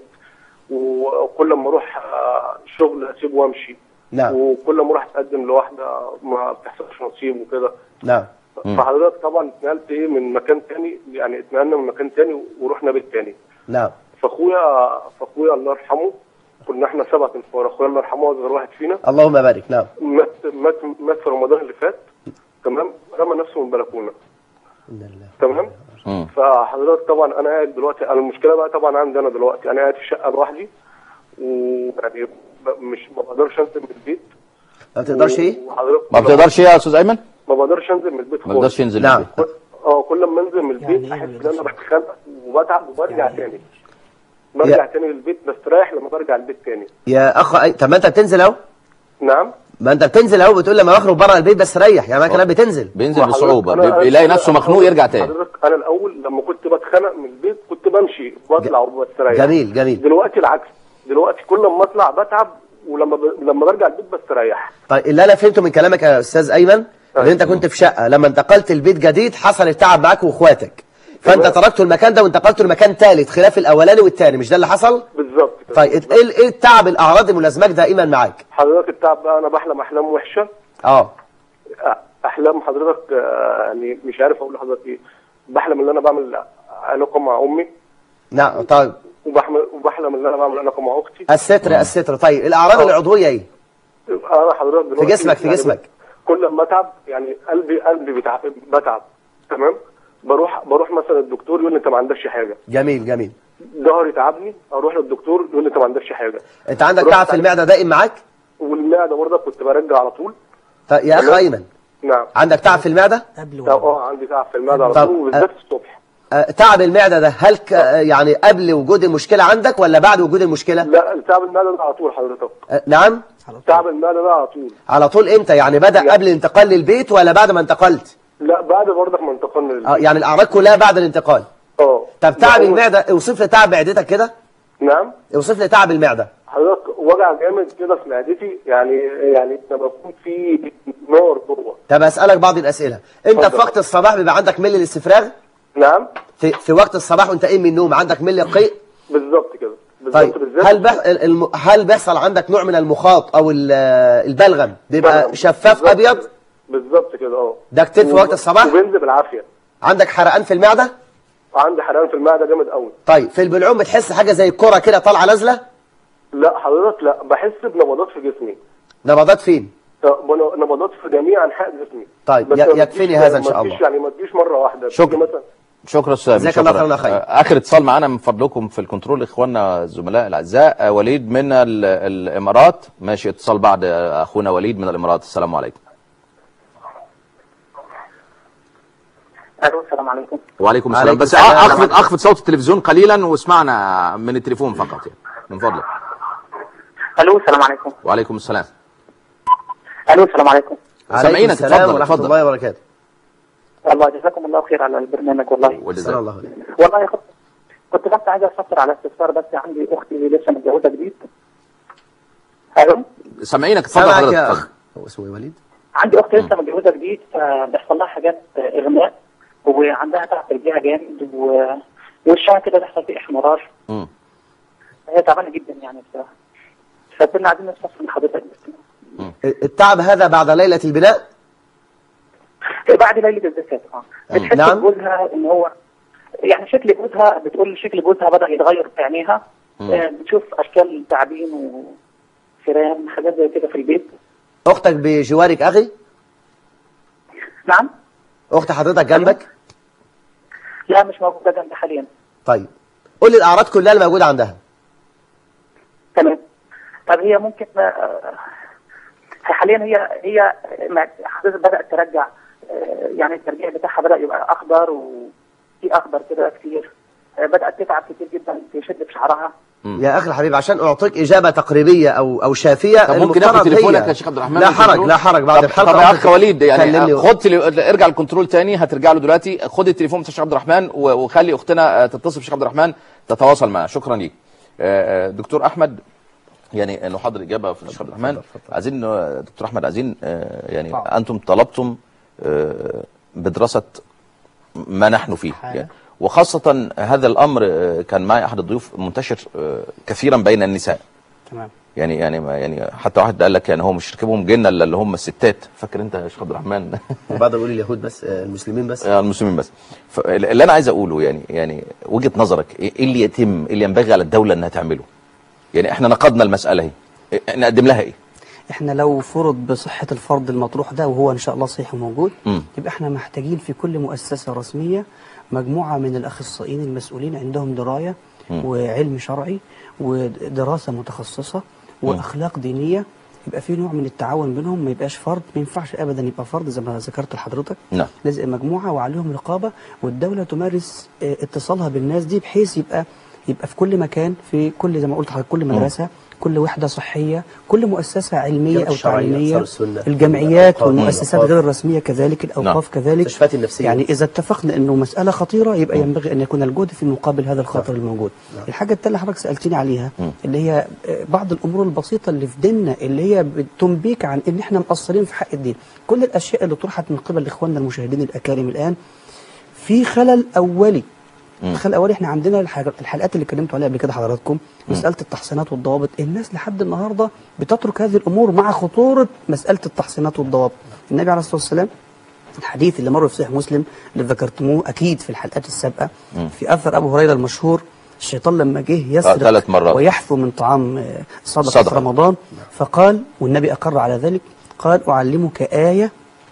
[SPEAKER 9] وكل ما اروح آه، شغل اسيبه وامشي
[SPEAKER 2] نعم.
[SPEAKER 9] وكل ما اروح اتقدم لواحده ما بتحصلش نصيب وكده
[SPEAKER 2] نعم
[SPEAKER 9] فحضرتك طبعا اتنقلت ايه من مكان تاني يعني اتنقلنا من مكان تاني ورحنا بيت تاني
[SPEAKER 2] نعم
[SPEAKER 9] فاخويا فاخويا الله يرحمه كنا احنا سبعة انفار اخويا الله يرحمه اصغر واحد فينا
[SPEAKER 2] اللهم بارك نعم
[SPEAKER 9] مات مات مات في رمضان اللي فات تمام رمى نفسه من البلكونه
[SPEAKER 2] إن الله.
[SPEAKER 9] تمام
[SPEAKER 1] مم.
[SPEAKER 9] فحضرتك طبعا انا قاعد دلوقتي انا المشكله بقى طبعا عندي انا دلوقتي انا قاعد في شقه لوحدي ويعني ب- مش ما بقدرش انزل من البيت
[SPEAKER 2] ما تقدرش ايه
[SPEAKER 9] وحضرتك
[SPEAKER 1] ما بتقدرش ايه يا استاذ ايمن
[SPEAKER 9] ما بقدرش انزل من البيت
[SPEAKER 1] ما بيقدرش
[SPEAKER 9] خالص
[SPEAKER 1] ينزل
[SPEAKER 2] نعم.
[SPEAKER 1] من البيت.
[SPEAKER 9] اه كل ما انزل من البيت
[SPEAKER 3] يعني إيه
[SPEAKER 9] احس
[SPEAKER 3] ما
[SPEAKER 9] ان انا
[SPEAKER 3] يقدرش؟
[SPEAKER 9] بتخانق وبتعب وبرجع تاني برجع تاني للبيت بستريح لما برجع البيت تاني
[SPEAKER 2] يا اخ أي... طب ما انت بتنزل اهو
[SPEAKER 9] نعم
[SPEAKER 2] ما انت بتنزل اهو بتقول لما بخرج بره البيت بس ريح يعني ما كمان بتنزل
[SPEAKER 1] بينزل
[SPEAKER 9] وحضرتك
[SPEAKER 1] بصعوبه
[SPEAKER 9] أنا-
[SPEAKER 1] بيبقى
[SPEAKER 9] أنا-
[SPEAKER 1] يلاقي نفسه
[SPEAKER 9] أنا
[SPEAKER 1] مخنوق
[SPEAKER 9] الأول-
[SPEAKER 1] يرجع تاني
[SPEAKER 9] حضرتك انا الاول لما كنت بتخانق من البيت كنت بمشي بطلع وبستريح
[SPEAKER 2] جميل جميل
[SPEAKER 9] دلوقتي العكس دلوقتي كل ما اطلع بتعب ولما ب... لما برجع البيت بستريح
[SPEAKER 2] طيب اللي انا فهمته من كلامك يا استاذ ايمن ان انت كنت في شقه لما انتقلت البيت جديد حصل التعب معاك واخواتك فانت
[SPEAKER 9] تمام.
[SPEAKER 2] تركت المكان ده وانتقلت لمكان ثالث خلاف الاولاني والثاني مش ده اللي حصل
[SPEAKER 9] بالظبط كده.
[SPEAKER 2] طيب ايه ايه التعب الاعراض الملازماك دائما معاك
[SPEAKER 9] حضرتك التعب بقى انا بحلم احلام وحشه
[SPEAKER 2] اه
[SPEAKER 9] أ- احلام حضرتك آه، يعني مش عارف اقول لحضرتك ايه بحلم ان انا بعمل علاقه مع امي
[SPEAKER 2] نعم طيب
[SPEAKER 9] وبحلم وبحلم ان انا بعمل علاقه مع اختي
[SPEAKER 2] الستر الستر طيب الاعراض
[SPEAKER 9] آه.
[SPEAKER 2] العضويه ايه
[SPEAKER 9] انا حضرتك دلوقتي
[SPEAKER 2] جسمك- في
[SPEAKER 9] يعني
[SPEAKER 2] جسمك.
[SPEAKER 9] كل ما اتعب يعني قلبي قلبي بتعب بتعب تمام بروح بروح مثلا الدكتور يقول لي انت ما عندكش حاجه
[SPEAKER 2] جميل جميل
[SPEAKER 9] ظهري تعبني اروح للدكتور يقول لي انت ما عندكش حاجه
[SPEAKER 2] انت عندك
[SPEAKER 9] رحت
[SPEAKER 2] تعب في
[SPEAKER 9] على-
[SPEAKER 2] المعده دائم معاك
[SPEAKER 9] والمعده برضه كنت برجع على طول
[SPEAKER 2] طيب يا اخ
[SPEAKER 9] تمام.
[SPEAKER 2] ايمن
[SPEAKER 9] نعم
[SPEAKER 2] عندك تعب في المعده
[SPEAKER 3] قبل
[SPEAKER 9] اه
[SPEAKER 3] وبعد.
[SPEAKER 9] آه، عندي تعب في المعده على
[SPEAKER 2] طب،
[SPEAKER 9] طول وبالذات الصبح
[SPEAKER 2] آه، تعب المعده ده هل ك... آه، يعني قبل وجود المشكله عندك ولا بعد وجود المشكله
[SPEAKER 9] لا تعب المعده ده على طول حضرتك
[SPEAKER 2] آه، نعم
[SPEAKER 3] على طول.
[SPEAKER 9] تعب المعده ده على طول
[SPEAKER 2] على طول امتى يعني بدا
[SPEAKER 9] لا.
[SPEAKER 2] قبل الانتقال للبيت ولا بعد ما انتقلت
[SPEAKER 9] لا بعد برضك ما انتقلنا
[SPEAKER 2] اه
[SPEAKER 9] للبيت
[SPEAKER 2] يعني الاعراض كلها بعد الانتقال
[SPEAKER 9] اه
[SPEAKER 2] طب تعب
[SPEAKER 9] لا، هو-
[SPEAKER 2] المعده اوصف لي تعب معدتك كده
[SPEAKER 9] نعم
[SPEAKER 2] اوصف لي تعب المعده
[SPEAKER 9] حضرتك وجع جامد كده في معدتي يعني يعني لما بكون في نار جوه
[SPEAKER 2] طب اسالك بعض الاسئله انت في
[SPEAKER 9] اتفضل.
[SPEAKER 2] وقت الصباح بيبقى عندك ملي الاستفراغ
[SPEAKER 9] نعم
[SPEAKER 2] في, في وقت الصباح وانت قايم من النوم عندك ملي القيء
[SPEAKER 9] بالظبط كده بالظبط
[SPEAKER 2] طيب
[SPEAKER 9] بالذات
[SPEAKER 2] هل بح... الم... هل بيحصل عندك نوع من المخاط او ال- البلغم بيبقى
[SPEAKER 9] بلغم.
[SPEAKER 2] شفاف
[SPEAKER 9] بالظبط
[SPEAKER 2] ابيض
[SPEAKER 9] كده. بالظبط كده اه
[SPEAKER 2] ده كتير في
[SPEAKER 9] و-
[SPEAKER 2] وقت الصباح؟
[SPEAKER 9] وبنزل بالعافيه
[SPEAKER 2] عندك حرقان في المعده
[SPEAKER 9] وعندي حرقان في المعده جامد قوي
[SPEAKER 2] طيب في البلعوم بتحس حاجه زي الكره كده طالعه نازله
[SPEAKER 9] لا حضرتك لا بحس بنبضات في جسمي
[SPEAKER 2] نبضات فين
[SPEAKER 9] فأنا- نبضات في جميع انحاء جسمي
[SPEAKER 2] طيب،
[SPEAKER 9] بس
[SPEAKER 2] ي-
[SPEAKER 9] ما
[SPEAKER 2] يكفيني
[SPEAKER 9] تجيش-
[SPEAKER 2] هذا إن شاء
[SPEAKER 9] ما تجيش
[SPEAKER 2] الله.
[SPEAKER 9] يعني ما تجيش مره واحده
[SPEAKER 1] شكرا.
[SPEAKER 9] بتيجي مثلا
[SPEAKER 1] شكرا استاذ
[SPEAKER 2] جزاك
[SPEAKER 1] شكرا.
[SPEAKER 2] الله خير خير.
[SPEAKER 1] آه، اخر اتصال معانا من فضلكم في الكنترول اخواننا الزملاء الاعزاء آه، وليد من ال- الامارات ماشي اتصال بعد آه، اخونا وليد من الامارات السلام عليكم
[SPEAKER 10] الو السلام عليكم
[SPEAKER 1] وعليكم السلام
[SPEAKER 2] عليكم
[SPEAKER 1] بس
[SPEAKER 2] السلام.
[SPEAKER 1] آه، اخفض اخفض صوت التلفزيون قليلا واسمعنا من التليفون فقط يعني من فضلك
[SPEAKER 10] الو السلام عليكم
[SPEAKER 1] وعليكم السلام
[SPEAKER 10] الو السلام عليكم
[SPEAKER 1] سامعينك،
[SPEAKER 2] عليكم السلام
[SPEAKER 1] اتفضل،
[SPEAKER 2] ورحمة
[SPEAKER 1] اتفضل.
[SPEAKER 2] الله وبركاته
[SPEAKER 10] والله جزاكم الله خير على البرنامج والله
[SPEAKER 2] صلى
[SPEAKER 1] والجزاء
[SPEAKER 2] الله عليه
[SPEAKER 10] والله كنت كنت بس عايز استفسر على استفسار بس عندي اختي لسه متجوزه جديد الو
[SPEAKER 1] سامعينك اتفضل
[SPEAKER 2] سامعك
[SPEAKER 1] حضرتك
[SPEAKER 2] يا
[SPEAKER 1] اتفضل.
[SPEAKER 2] أخ هو اسمه إيه وليد
[SPEAKER 10] عندي اختي لسه متجوزه جديد فبيحصل لها حاجات اغماء وعندها تعب في رجليها جامد و... وشها كده بيحصل فيه احمرار
[SPEAKER 1] مم.
[SPEAKER 10] هي تعبانه جدا يعني بصراحه فكنا عايزين نستفسر من حضرتك بس
[SPEAKER 2] التعب هذا بعد ليلة البناء
[SPEAKER 10] بعد ليله الزفاف اه بتحس
[SPEAKER 2] نعم.
[SPEAKER 10] جوزها ان هو يعني شكل جوزها بتقول شكل جوزها بدا يتغير في عينيها آه، بتشوف اشكال تعابين وفيران حاجات زي كده في البيت
[SPEAKER 2] أختك بجوارك أخي
[SPEAKER 10] نعم
[SPEAKER 2] أخت حضرتك جنبك
[SPEAKER 10] لا مش موجوده جنبي حاليا
[SPEAKER 2] طيب قول لي الأعراض كلها اللي موجودة عندها
[SPEAKER 10] تمام طب هي ممكن آه، حاليا هي هي مع- حضرتك بدات ترجع آه، يعني الترجيع بتاعها بدا يبقى اخضر وفي اخضر كده كتير آه، بدات تتعب كتير جدا تشد في شعرها
[SPEAKER 2] يا أخي الحبيب عشان أعطيك إجابة تقريبية أو أو شافية
[SPEAKER 1] طب ممكن
[SPEAKER 2] المفترض
[SPEAKER 1] اخد تليفونك
[SPEAKER 2] هي-
[SPEAKER 1] يا شيخ عبد الرحمن
[SPEAKER 2] لا
[SPEAKER 1] من
[SPEAKER 2] حرج
[SPEAKER 1] الكنترول؟
[SPEAKER 2] لا حرج بعد
[SPEAKER 1] طب-
[SPEAKER 2] الحلقة
[SPEAKER 1] طب يا
[SPEAKER 2] ممكن
[SPEAKER 1] اخ وليد يعني
[SPEAKER 2] تكلمني.
[SPEAKER 1] خد تلي... ارجع الكنترول تاني هترجع له دلوقتي خد التليفون بتاع الشيخ عبد الرحمن و- وخلي اختنا آه، تتصل بالشيخ عبد الرحمن تتواصل معاه شكرا ليك آه، آه، دكتور احمد يعني نحضر اجابه في الشيخ عبد الرحمن عايزين آه، دكتور احمد عايزين آه، يعني
[SPEAKER 3] طبعا.
[SPEAKER 1] انتم طلبتم آه، بدراسه ما نحن فيه
[SPEAKER 3] حاجة.
[SPEAKER 1] يعني وخاصه هذا الامر آه، كان معي احد الضيوف منتشر آه، كثيرا بين النساء
[SPEAKER 3] تمام
[SPEAKER 1] يعني يعني ما يعني حتى واحد قال لك يعني هو مش ركبهم جنه الا اللي هم الستات فاكر انت يا شيخ عبد الرحمن
[SPEAKER 2] وبعد أقول اليهود بس آه، المسلمين بس
[SPEAKER 1] آه، المسلمين بس فاللي انا عايز اقوله يعني يعني وجهه نظرك ايه اللي يتم إيه اللي ينبغي على الدوله انها تعمله يعني احنا نقدنا المساله اهي إيه- نقدم لها ايه
[SPEAKER 3] احنا لو فرض بصحة الفرض المطروح ده وهو ان شاء الله صحيح وموجود
[SPEAKER 1] مم.
[SPEAKER 3] يبقى احنا محتاجين في كل مؤسسة رسمية مجموعة من الاخصائيين المسؤولين عندهم دراية وعلم شرعي ودراسة متخصصة واخلاق دينية يبقى في نوع من التعاون بينهم ما يبقاش فرد ما ينفعش ابدا يبقى فرد زي ما ذكرت لحضرتك
[SPEAKER 1] نعم.
[SPEAKER 3] لازم مجموعة وعليهم رقابة والدولة تمارس اه، اتصالها بالناس دي بحيث يبقى يبقى في كل مكان في كل زي ما قلت لحضرتك كل مدرسة كل وحدة صحية كل مؤسسة علمية
[SPEAKER 2] الجامعة
[SPEAKER 3] أو
[SPEAKER 2] الشرعية،
[SPEAKER 3] تعليمية
[SPEAKER 2] أنصار السنة،
[SPEAKER 3] الجمعيات
[SPEAKER 2] الأوقاف،
[SPEAKER 3] والمؤسسات
[SPEAKER 2] الأوقاف.
[SPEAKER 3] غير الرسمية كذلك الأوقاف كذلك
[SPEAKER 2] المستشفيات النفسية.
[SPEAKER 3] يعني إذا اتفقنا أنه مسألة خطيرة يبقى ينبغي أن يكون الجهد في مقابل هذا الخطر الموجود الحاجة التالية اللي حضرتك سألتني عليها اللي هي آه، بعض الأمور البسيطة اللي في ديننا اللي هي بتنبيك عن أن احنا مقصرين في حق الدين كل الأشياء اللي طرحت من قبل إخواننا المشاهدين الأكارم الآن في خلل أولي الخلل الأولي احنا عندنا الحاجات الحلقات اللي اتكلمت عليها قبل كده حضراتكم مسألة التحصينات والضوابط الناس لحد النهاردة بتترك هذه الأمور مع خطورة مسألة التحصينات والضوابط النبي عليه الصلاة والسلام الحديث اللي مر في صحيح مسلم اللي ذكرتموه أكيد في الحلقات السابقة في أثر أبو هريرة المشهور الشيطان لما جه يسرق
[SPEAKER 1] ثلاث مرات.
[SPEAKER 3] ويحثو من طعام آه، صدقة,
[SPEAKER 1] صدقة.
[SPEAKER 3] في رمضان فقال والنبي أقر على ذلك قال أعلمك آية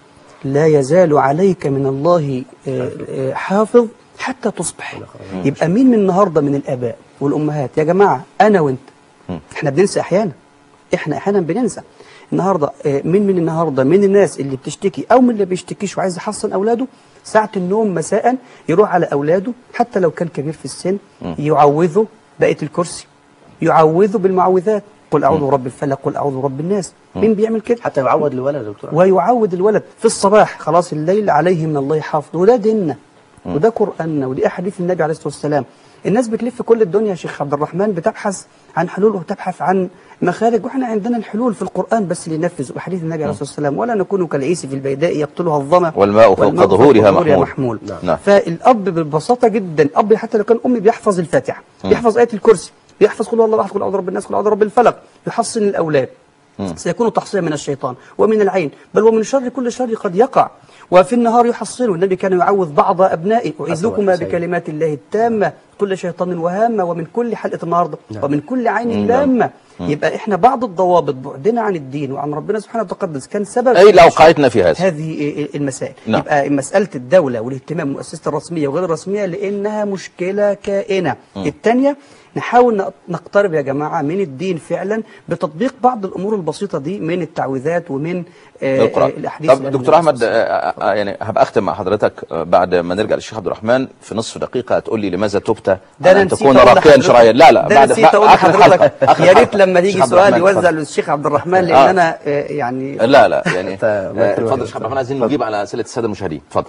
[SPEAKER 3] لا يزال عليك من الله آه، آه، حافظ حتى تصبح يبقى مين من النهارده من الآباء والأمهات يا جماعة أنا وأنت احنا بننسى أحيانا احنا أحيانا بننسى النهارده آه، مين من النهارده من الناس اللي بتشتكي أو من اللي بيشتكيش وعايز يحصن أولاده ساعة النوم مساء يروح على أولاده حتى لو كان كبير في السن يعوذه بقية الكرسي يعوذه بالمعوذات قل أعوذ برب الفلق قل أعوذ برب الناس مين بيعمل كده
[SPEAKER 2] حتى يعود الولد يا دكتور
[SPEAKER 3] ويعود الولد في الصباح خلاص الليل عليه من الله حافظ وده ديننا وده قرآننا ودي أحاديث النبي عليه الصلاة والسلام الناس بتلف كل الدنيا يا شيخ عبد الرحمن بتبحث عن حلول وتبحث عن مخارج واحنا عندنا الحلول في القرآن بس اللي ينفذ وحديث النبي عليه الصلاة والسلام ولا نكون كالعيس في البيداء يقتلها الظما
[SPEAKER 1] والماء فوق
[SPEAKER 3] والماء
[SPEAKER 1] ظهورها
[SPEAKER 3] ظهورها
[SPEAKER 1] محمول.
[SPEAKER 3] محمول
[SPEAKER 1] نعم.
[SPEAKER 3] فالأب ببساطة جدا الأب حتى لو كان أمي بيحفظ الفاتحة بيحفظ آية الكرسي بيحفظ قل هو الله أحد قل أعوذ برب الناس قل أعوذ برب الفلق يحصن الأولاد سيكون تحصيلا من الشيطان ومن العين بل ومن شر كل شر قد يقع وفي النهار يحصنه النبي كان يعوذ بعض أبنائه أعيذكما
[SPEAKER 2] صحيح.
[SPEAKER 3] بكلمات الله التامة كل شيطان وهامة ومن كل حلقة النهاردة ومن كل عين لامة يبقى احنا بعض الضوابط بعدنا عن الدين وعن ربنا سبحانه وتقدس كان سبب
[SPEAKER 1] أي
[SPEAKER 3] في
[SPEAKER 1] لو وقعتنا في هذا
[SPEAKER 3] هذه المسائل
[SPEAKER 1] نعم.
[SPEAKER 3] يبقى مسألة الدولة والاهتمام المؤسسة الرسمية وغير الرسمية لأنها مشكلة كائنة الثانية نحاول نق- نقترب يا جماعة من الدين فعلا بتطبيق بعض الأمور البسيطة دي من التعويذات ومن آه، آه،
[SPEAKER 1] القرآن
[SPEAKER 3] الأحاديث
[SPEAKER 1] طب
[SPEAKER 3] الأنبياء
[SPEAKER 1] دكتور احمد
[SPEAKER 3] صلى الله عليه
[SPEAKER 1] آه، آه، يعني هبقى اختم مع حضرتك آه، بعد ما نرجع للشيخ عبد الرحمن في نصف دقيقه هتقول لي لماذا تبت
[SPEAKER 3] ده
[SPEAKER 1] عن
[SPEAKER 3] انا
[SPEAKER 1] ان
[SPEAKER 3] نسيت
[SPEAKER 1] تكون
[SPEAKER 3] أقول
[SPEAKER 1] راقيا
[SPEAKER 3] لحضرتك-
[SPEAKER 1] شرعيا لا لا
[SPEAKER 3] ده
[SPEAKER 1] بعد
[SPEAKER 3] نسيت أقول
[SPEAKER 1] اخر
[SPEAKER 3] لحضرتك
[SPEAKER 1] الحلقه آخر
[SPEAKER 3] يا ريت
[SPEAKER 1] الحلقة.
[SPEAKER 3] لما
[SPEAKER 1] الشيخ
[SPEAKER 3] يجي
[SPEAKER 1] عبد
[SPEAKER 3] سؤال
[SPEAKER 1] الرحمن،
[SPEAKER 3] يوزع
[SPEAKER 1] اتفضل.
[SPEAKER 3] للشيخ عبد الرحمن لأن
[SPEAKER 1] آه.
[SPEAKER 3] أنا آه، يعني
[SPEAKER 1] لا لا يعني
[SPEAKER 2] أنت
[SPEAKER 1] آه،
[SPEAKER 2] الله
[SPEAKER 1] اتفضل
[SPEAKER 2] يكرمك.
[SPEAKER 1] يا شيخ عبد الرحمن عايزين نجيب على اسئله الساده المشاهدين اتفضل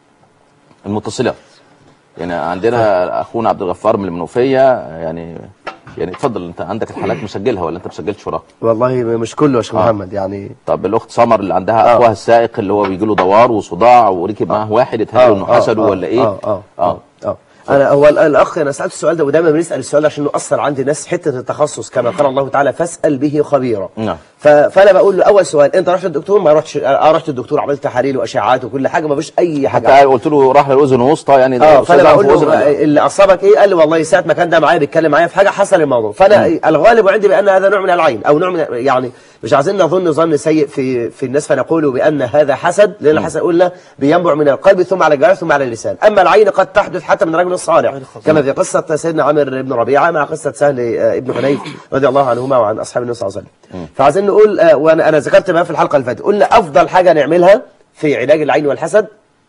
[SPEAKER 1] المتصلات يعني عندنا اخونا عبد الغفار من المنوفيه يعني يعني اتفضل انت عندك الحالات مسجلها ولا انت مسجلتش وراها
[SPEAKER 2] والله مش كله يا شيخ
[SPEAKER 1] آه.
[SPEAKER 2] محمد يعني
[SPEAKER 1] طب الاخت سمر اللي عندها
[SPEAKER 2] آه.
[SPEAKER 1] اخوها السائق اللي هو بيجي له دوار وصداع وركب معاه واحد اتهيأ انه حسده ولا ايه
[SPEAKER 2] اه اه اه, آه. انا هو ال- الاخ انا سالت السؤال ده ودايما بنسال السؤال ده عشان نؤثر عند الناس حته التخصص كما قال الله تعالى فاسال به خبيرا
[SPEAKER 1] نعم.
[SPEAKER 2] ف- فانا بقول له اول سؤال انت رحت الدكتور ما رحتش اه رحت الدكتور عملت تحاليل واشعاعات وكل حاجه ما فيش اي حاجه
[SPEAKER 1] حتى قلت له راح للاذن الوسطى يعني ده
[SPEAKER 2] اه
[SPEAKER 1] أستاذ
[SPEAKER 2] فانا
[SPEAKER 1] أعرف
[SPEAKER 2] بقول
[SPEAKER 1] أذن
[SPEAKER 2] له
[SPEAKER 1] ولا-
[SPEAKER 2] اللي اصابك ايه قال لي والله ساعه ما كان ده معايا بيتكلم معايا في حاجه حصل الموضوع فانا الغالب عندي بان هذا نوع من العين او نوع من يعني مش عايزين نظن ظن سيء في في الناس فنقول بان هذا حسد لان الحسد قلنا بينبع من القلب ثم على الجوارح ثم على اللسان اما العين قد تحدث حتى من رجل صالح كما في قصه سيدنا عامر بن ربيعه مع قصه سهل آه، ابن حنيف رضي الله عنهما وعن اصحاب النبي صلى الله عليه وسلم فعايزين نقول آه، وانا انا ذكرت بقى في الحلقه اللي فاتت قلنا افضل حاجه نعملها في علاج العين والحسد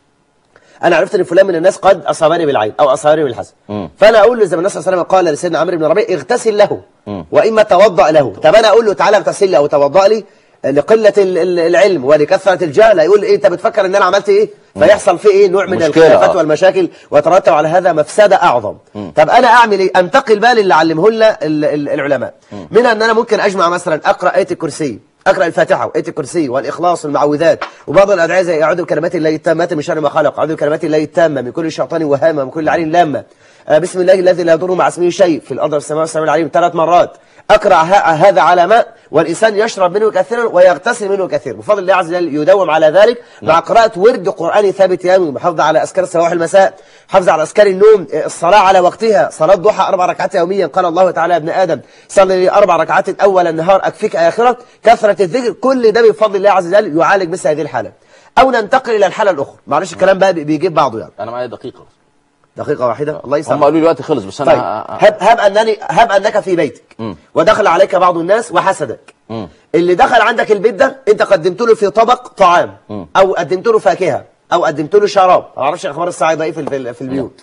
[SPEAKER 2] انا عرفت ان فلان من الناس قد اصابني بالعين او اصابني بالحسد فانا اقول له زي ما النبي صلى الله عليه وسلم قال لسيدنا عمرو بن ربيع اغتسل له واما توضا له طب انا اقول له تعالى اغتسل لي او توضا لي لقله ال- ال- العلم ولكثره الجهل هيقول ايه انت بتفكر ان انا عملت ايه فيحصل فيه ايه نوع من
[SPEAKER 1] مشكلة،
[SPEAKER 2] الخلافات
[SPEAKER 1] آه.
[SPEAKER 2] والمشاكل ويترتب على هذا مفسده اعظم طب انا اعمل ايه انتقل بقى للي علمه لنا ال- ال- العلماء منها ان انا ممكن اجمع مثلا اقرا ايه الكرسي اقرا الفاتحه وايه الكرسي والاخلاص والمعوذات وبعض الادعيه زي اعوذ بكلمات الله التامات من شر ما خلق اعوذ بكلمات الله التامه من كل شيطان وهامه من كل عين لامه آه، بسم الله الذي لا يضر مع اسمه شيء في الارض والسماء والسماء العليم ثلاث مرات اقرا ه- هذا على ماء والانسان يشرب منه كثيرا ويغتسل منه كثير بفضل الله عز وجل يداوم على ذلك مع قراءه ورد قراني ثابت يومي محافظه على اذكار الصباح والمساء حافظ على اذكار النوم آه، الصلاه على وقتها صلاه ضحى اربع ركعات يوميا قال الله تعالى يا ابن ادم صلي لي اربع ركعات اول النهار اكفيك اخره كثره الذكر كل ده بفضل الله عز وجل يعالج مثل هذه الحاله او ننتقل الى الحاله الاخرى معلش الكلام بقى بي- بيجيب بعضه يعني
[SPEAKER 1] انا معايا دقيقه
[SPEAKER 2] دقيقه واحده الله
[SPEAKER 1] هم
[SPEAKER 2] يسلمك
[SPEAKER 1] قالوا لي الوقت خلص بس
[SPEAKER 2] طيب
[SPEAKER 1] انا
[SPEAKER 2] هب هب انني هب انك في بيتك ودخل عليك بعض الناس وحسدك اللي دخل عندك البيت ده انت قدمت له في طبق طعام او قدمت له فاكهه او قدمت له شراب ما اعرفش اخبار الصعايده ايه في ال- في البيوت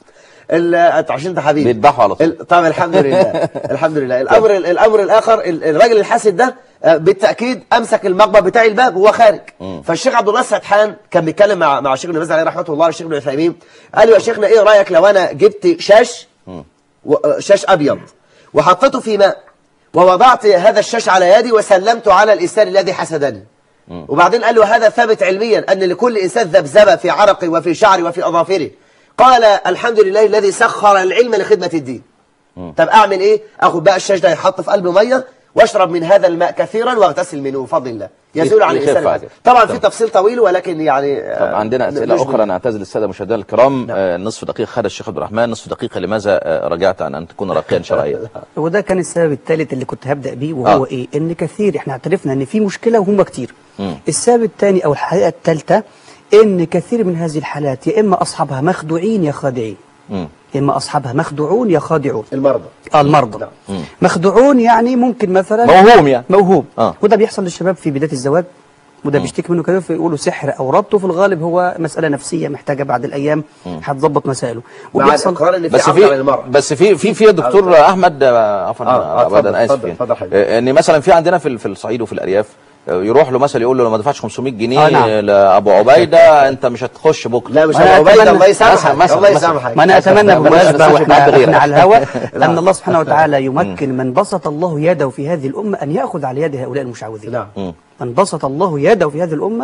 [SPEAKER 2] ال- عشان انت حبيبي
[SPEAKER 1] بيذبحوا على طول.
[SPEAKER 2] ال- طبعا الحمد لله الحمد لله الامر الامر الاخر ال- الراجل الحاسد ده آه، بالتاكيد امسك المقبض بتاع الباب وهو خارج فالشيخ عبد الله السدحان كان بيتكلم مع مع الشيخ ابن باز عليه رحمه الله والشيخ ابن عثيمين قال له يا شيخنا ايه رايك لو انا جبت شاش و- آه، شاش ابيض وحطيته في ماء ووضعت هذا الشاش على يدي وسلمته على الانسان الذي حسدني وبعدين قال له هذا ثابت علميا ان لكل انسان ذبذبه في عرقه وفي شعره وفي اظافره قال الحمد لله الذي سخر العلم لخدمه الدين طب اعمل ايه اخد بقى الشاش ده يحط في قلب ميه واشرب من هذا الماء كثيرا واغتسل منه بفضل الله يزول عن
[SPEAKER 1] يخف
[SPEAKER 2] الانسان
[SPEAKER 1] عادي.
[SPEAKER 2] الحسد. طبعا في
[SPEAKER 1] طب.
[SPEAKER 2] تفصيل طويل ولكن يعني
[SPEAKER 1] طب
[SPEAKER 2] آه،
[SPEAKER 1] عندنا اسئله
[SPEAKER 2] نشبه.
[SPEAKER 1] اخرى نعتذر للساده المشاهدين الكرام آه، نصف دقيقه خد الشيخ عبد الرحمن نصف دقيقه لماذا آه، رجعت عن ان تكون راقيا شرعيا
[SPEAKER 3] وده كان السبب الثالث اللي كنت هبدأ بيه وهو
[SPEAKER 1] آه.
[SPEAKER 3] ايه ان كثير احنا اعترفنا ان في مشكلة وهم كتير السبب الثاني او الحقيقة الثالثة ان كثير من هذه الحالات يا اما اصحابها مخدوعين يا خادعين
[SPEAKER 1] مم.
[SPEAKER 3] يا اما اصحابها مخدوعون يا خادعون
[SPEAKER 2] المرضى
[SPEAKER 3] اه المرضى مخدوعون يعني ممكن مثلا
[SPEAKER 1] موهوم يعني.
[SPEAKER 3] موهوم
[SPEAKER 1] آه.
[SPEAKER 3] وده بيحصل للشباب في بدايه الزواج وده بيشتكي منه كده فيقولوا سحر او ربط وفي الغالب هو مساله نفسيه محتاجه بعد الايام هتظبط مسائله
[SPEAKER 2] مع الإقرار ان في
[SPEAKER 1] بس
[SPEAKER 2] عقد على
[SPEAKER 1] في
[SPEAKER 2] المرأة
[SPEAKER 1] بس في في في يا دكتور احمد آه، عفوا
[SPEAKER 2] آه، آه،
[SPEAKER 1] آه،
[SPEAKER 2] اتفضل،
[SPEAKER 1] انا اسف
[SPEAKER 2] اتفضل،
[SPEAKER 1] يعني.
[SPEAKER 2] اتفضل حبيبي.
[SPEAKER 1] آه، ان مثلا في عندنا في ال- في الصعيد وفي الارياف آه، يروح له مثلا يقول له لو ما دفعتش 500 جنيه
[SPEAKER 3] آه، نعم.
[SPEAKER 1] لابو عبيده انت مش هتخش بكره
[SPEAKER 2] لا مش
[SPEAKER 3] أنا
[SPEAKER 2] ابو عبيده
[SPEAKER 3] أتمنى-
[SPEAKER 2] الله يسامحك
[SPEAKER 1] مثلاً-
[SPEAKER 2] الله
[SPEAKER 1] مثلاً-
[SPEAKER 2] يسامحك
[SPEAKER 3] ما انا اتمنى
[SPEAKER 1] بلاش
[SPEAKER 3] بالمناسبه
[SPEAKER 1] نستشهد
[SPEAKER 3] واحنا
[SPEAKER 1] حد غيرك.
[SPEAKER 3] احنا على الهواء ان الله سبحانه وتعالى يمكن من بسط الله يده في هذه الامه ان ياخذ على يد هؤلاء المشعوذين
[SPEAKER 2] نعم.
[SPEAKER 3] من بسط الله يده في هذه الامه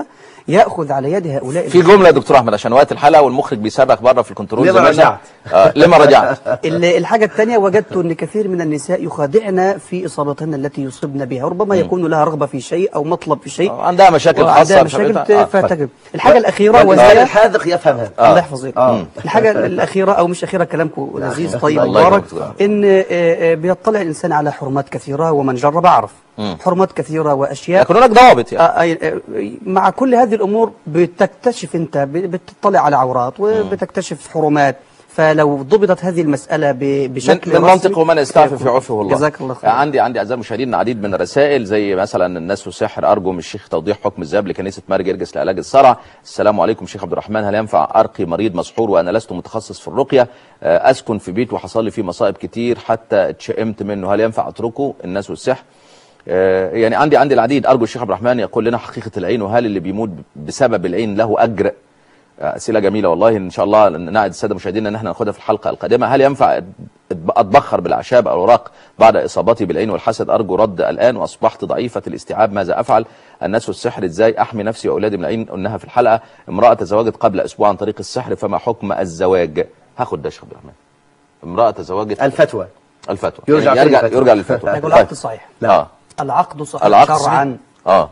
[SPEAKER 3] ياخذ على يد هؤلاء
[SPEAKER 1] في جمله يا دكتور احمد عشان وقت الحلقه والمخرج بيسابق بره في الكنترول
[SPEAKER 2] لما
[SPEAKER 1] زماننا.
[SPEAKER 2] رجعت؟
[SPEAKER 1] آه لما رجعت
[SPEAKER 3] ال- الحاجة الثانية وجدت أن كثير من النساء يخادعن في إصابتهن التي يصبن بها ربما يكون لها رغبة في شيء أو مطلب في شيء
[SPEAKER 1] عندها مشاكل
[SPEAKER 3] وعندها
[SPEAKER 1] خاصه
[SPEAKER 3] مشاكل
[SPEAKER 1] بشغلتها. آه،
[SPEAKER 3] فتجب الحاجة الأخيرة
[SPEAKER 2] والإنسان
[SPEAKER 3] وهي
[SPEAKER 2] الحاذق يفهم هذا
[SPEAKER 3] الله يحفظك
[SPEAKER 2] آه.
[SPEAKER 3] الحاجة الأخيرة أو مش أخيرة كلامكم لذيذ طيب
[SPEAKER 1] الله
[SPEAKER 3] مبارك
[SPEAKER 1] يكرمك.
[SPEAKER 3] إن آه، آه، بيطلع الإنسان على حرمات كثيرة ومن جرب عرف حرمات كثيرة وأشياء
[SPEAKER 1] لكن هناك ضوابط يعني
[SPEAKER 3] آه، أي- آه، مع كل هذه الأمور بتكتشف أنت ب- بتطلع على عورات وبتكتشف حرمات فلو ضبطت هذه المسألة ب-
[SPEAKER 1] من,
[SPEAKER 3] بشكل
[SPEAKER 1] من
[SPEAKER 3] رسمي
[SPEAKER 1] منطق ومن يستعفف في عرفه الله
[SPEAKER 3] جزاك الله خير
[SPEAKER 1] عندي عندي اعزائي المشاهدين عديد من الرسائل زي مثلا الناس والسحر ارجو من الشيخ توضيح حكم الذهاب لكنيسه ماري جرجس لعلاج الصرع السلام عليكم شيخ عبد الرحمن هل ينفع ارقي مريض مسحور وانا لست متخصص في الرقيه آه، اسكن في بيت وحصل لي فيه مصائب كتير حتى اتشئمت منه هل ينفع اتركه الناس والسحر آه، يعني عندي عندي العديد ارجو الشيخ عبد الرحمن يقول لنا حقيقه العين وهل اللي بيموت بسبب العين له اجر اسئله جميله والله ان شاء الله نعد الساده مشاهدينا ان احنا ناخدها في الحلقه القادمه هل ينفع اتبخر بالاعشاب او الاوراق بعد اصابتي بالعين والحسد ارجو رد الان واصبحت ضعيفه الاستيعاب ماذا افعل الناس والسحر ازاي احمي نفسي واولادي من العين قلناها في الحلقه امراه تزوجت قبل اسبوع عن طريق السحر فما حكم الزواج هاخد ده يا شيخ عبد الرحمن امراه تزوجت
[SPEAKER 2] الفتوى
[SPEAKER 1] الفتوى
[SPEAKER 2] يرجع
[SPEAKER 1] يعني
[SPEAKER 2] فين
[SPEAKER 1] يرجع
[SPEAKER 2] الفتوى؟
[SPEAKER 1] يرجع للفتوى
[SPEAKER 3] يقول العقد صحيح
[SPEAKER 1] اه
[SPEAKER 3] العقد صحيح
[SPEAKER 1] العقد
[SPEAKER 3] شرعا
[SPEAKER 1] اه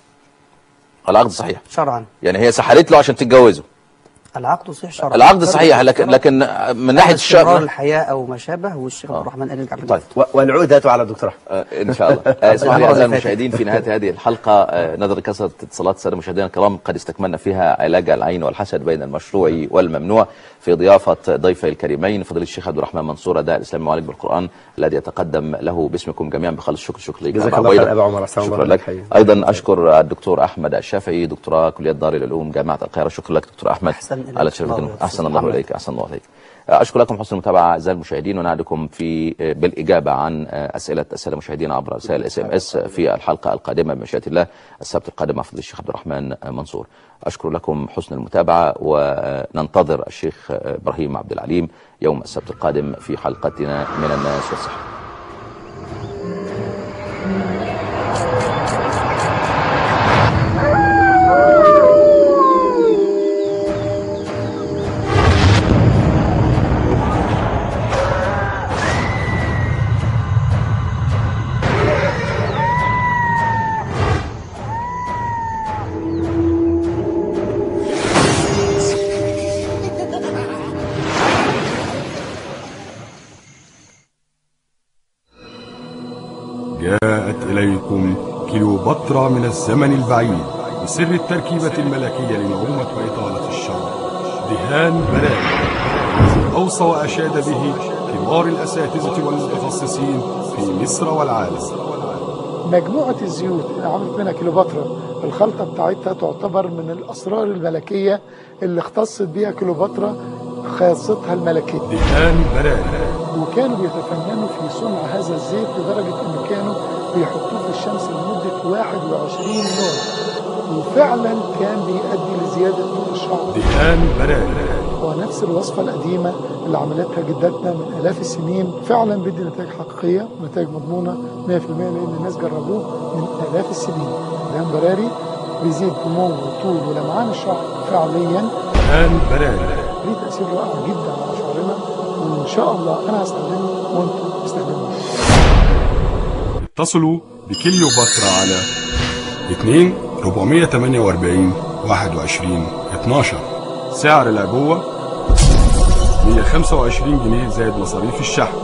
[SPEAKER 1] العقد صحيح
[SPEAKER 3] شرعا
[SPEAKER 1] يعني هي سحرت له عشان تتجوزه
[SPEAKER 3] العقد صحيح شرعا
[SPEAKER 1] العقد صحيح لكن لكن من ناحيه
[SPEAKER 3] استمرار
[SPEAKER 1] الشرع
[SPEAKER 3] الحياة أو ما شابه والشيخ عبد الرحمن قال نرجع
[SPEAKER 1] طيب
[SPEAKER 2] و- والعودة على الدكتور أحمد.
[SPEAKER 1] آه، ان شاء الله آه، اسمح لي
[SPEAKER 3] المرة
[SPEAKER 1] اعزائي
[SPEAKER 3] اللي فاتت.
[SPEAKER 1] المشاهدين في نهايه هذه الحلقه آه، نظرا لكثره اتصالات الساده المشاهدين الكرام قد استكملنا فيها علاج العين والحسد بين المشروع والممنوع في ضيافه ضيفي الكريمين فضيله الشيخ عبد الرحمن منصور داعي الاسلام المعالج بالقران الذي يتقدم له باسمكم جميعا بخالص الشكر شكر لك
[SPEAKER 2] جزاك
[SPEAKER 1] أبا
[SPEAKER 2] الله
[SPEAKER 1] عبيدة.
[SPEAKER 2] خير أبا عمر، أحسن الله
[SPEAKER 1] شكرا
[SPEAKER 2] عليك.
[SPEAKER 1] لك
[SPEAKER 2] حقيقي.
[SPEAKER 1] ايضا اشكر الدكتور احمد الشافعي دكتوراه كليه دار العلوم جامعه القاهره شكرا لك دكتور احمد
[SPEAKER 3] أحسن إليك.
[SPEAKER 1] على تشريفكم
[SPEAKER 3] الله
[SPEAKER 1] احسن
[SPEAKER 3] يحفظك.
[SPEAKER 1] الله اليك احسن الله اليك اشكر لكم حسن المتابعه اعزائي المشاهدين ونعدكم في بالاجابه عن اسئله الساده المشاهدين عبر رسائل اس ام اس في الحلقه القادمه بمشيئه الله السبت القادم مع فضيله الشيخ عبد الرحمن منصور اشكر لكم حسن المتابعه وننتظر الشيخ ابراهيم عبد العليم يوم السبت القادم في حلقتنا من الناس والسحر
[SPEAKER 11] جاءت إليكم كليوباترا من الزمن البعيد بسر التركيبة الملكية لنعومة وإطالة الشعر دهان بلاد الذي أوصى وأشاد به كبار الأساتذة والمتخصصين في مصر والعالم
[SPEAKER 12] مجموعة الزيوت اللي عملت منها كليوباترا الخلطة بتاعتها تعتبر من الأسرار الملكية اللي اختصت بيها كليوباترا خاصتها الملكية
[SPEAKER 11] دهان بلاد
[SPEAKER 12] وكانوا بيتفننوا في صنع هذا الزيت لدرجة إن كانوا بيحطوه في الشمس لمدة 21 يوم وفعلا كان بيؤدي لزيادة نور الشعر
[SPEAKER 11] دهان بلاد
[SPEAKER 12] ونفس الوصفة القديمة اللي عملتها جدتنا من آلاف السنين فعلا بيدي نتائج حقيقية ونتائج مضمونة 100% لأن الناس جربوه من آلاف السنين دهان براري بيزيد نمو وطول ولمعان الشعر فعليا
[SPEAKER 11] دهان بلاد
[SPEAKER 12] ليه تأثير رائع جدا على شعرنا وإن شاء الله أنا هستخدمه وأنتم استخدموه
[SPEAKER 11] اتصلوا بكليوباترا على 2 448 21 12 سعر العبوة 125 جنيه زائد مصاريف الشحن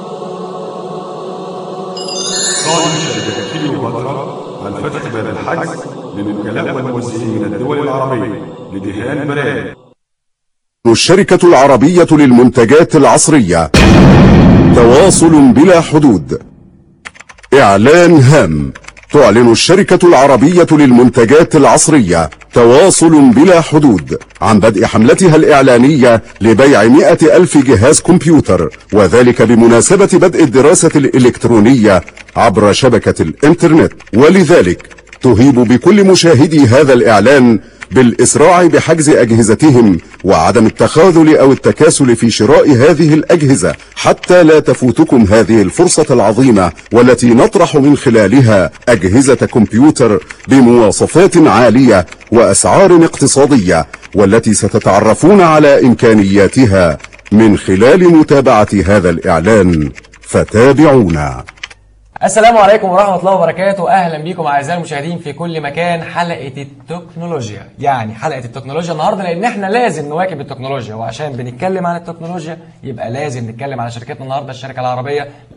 [SPEAKER 11] قائم شركة كليوباترا عن فتح باب الحجز للوكلاء والموزعين من الدول العربية لدهان براد
[SPEAKER 13] الشركة العربية للمنتجات العصرية تواصل بلا حدود إعلان هام تعلن الشركة العربية للمنتجات العصرية تواصل بلا حدود عن بدء حملتها الإعلانية لبيع مئة ألف جهاز كمبيوتر وذلك بمناسبة بدء الدراسة الإلكترونية عبر شبكة الإنترنت ولذلك تهيب بكل مشاهدي هذا الإعلان بالإسراع بحجز أجهزتهم وعدم التخاذل أو التكاسل في شراء هذه الأجهزة حتى لا تفوتكم هذه الفرصة العظيمة والتي نطرح من خلالها أجهزة كمبيوتر بمواصفات عالية وأسعار اقتصادية والتي ستتعرفون على إمكانياتها من خلال متابعة هذا الإعلان فتابعونا
[SPEAKER 14] السلام عليكم ورحمة الله وبركاته أهلا بكم أعزائي المشاهدين في كل مكان حلقة التكنولوجيا يعني حلقة التكنولوجيا النهاردة لأن احنا لازم نواكب التكنولوجيا وعشان بنتكلم عن التكنولوجيا يبقى لازم نتكلم على شركتنا النهاردة الشركة العربية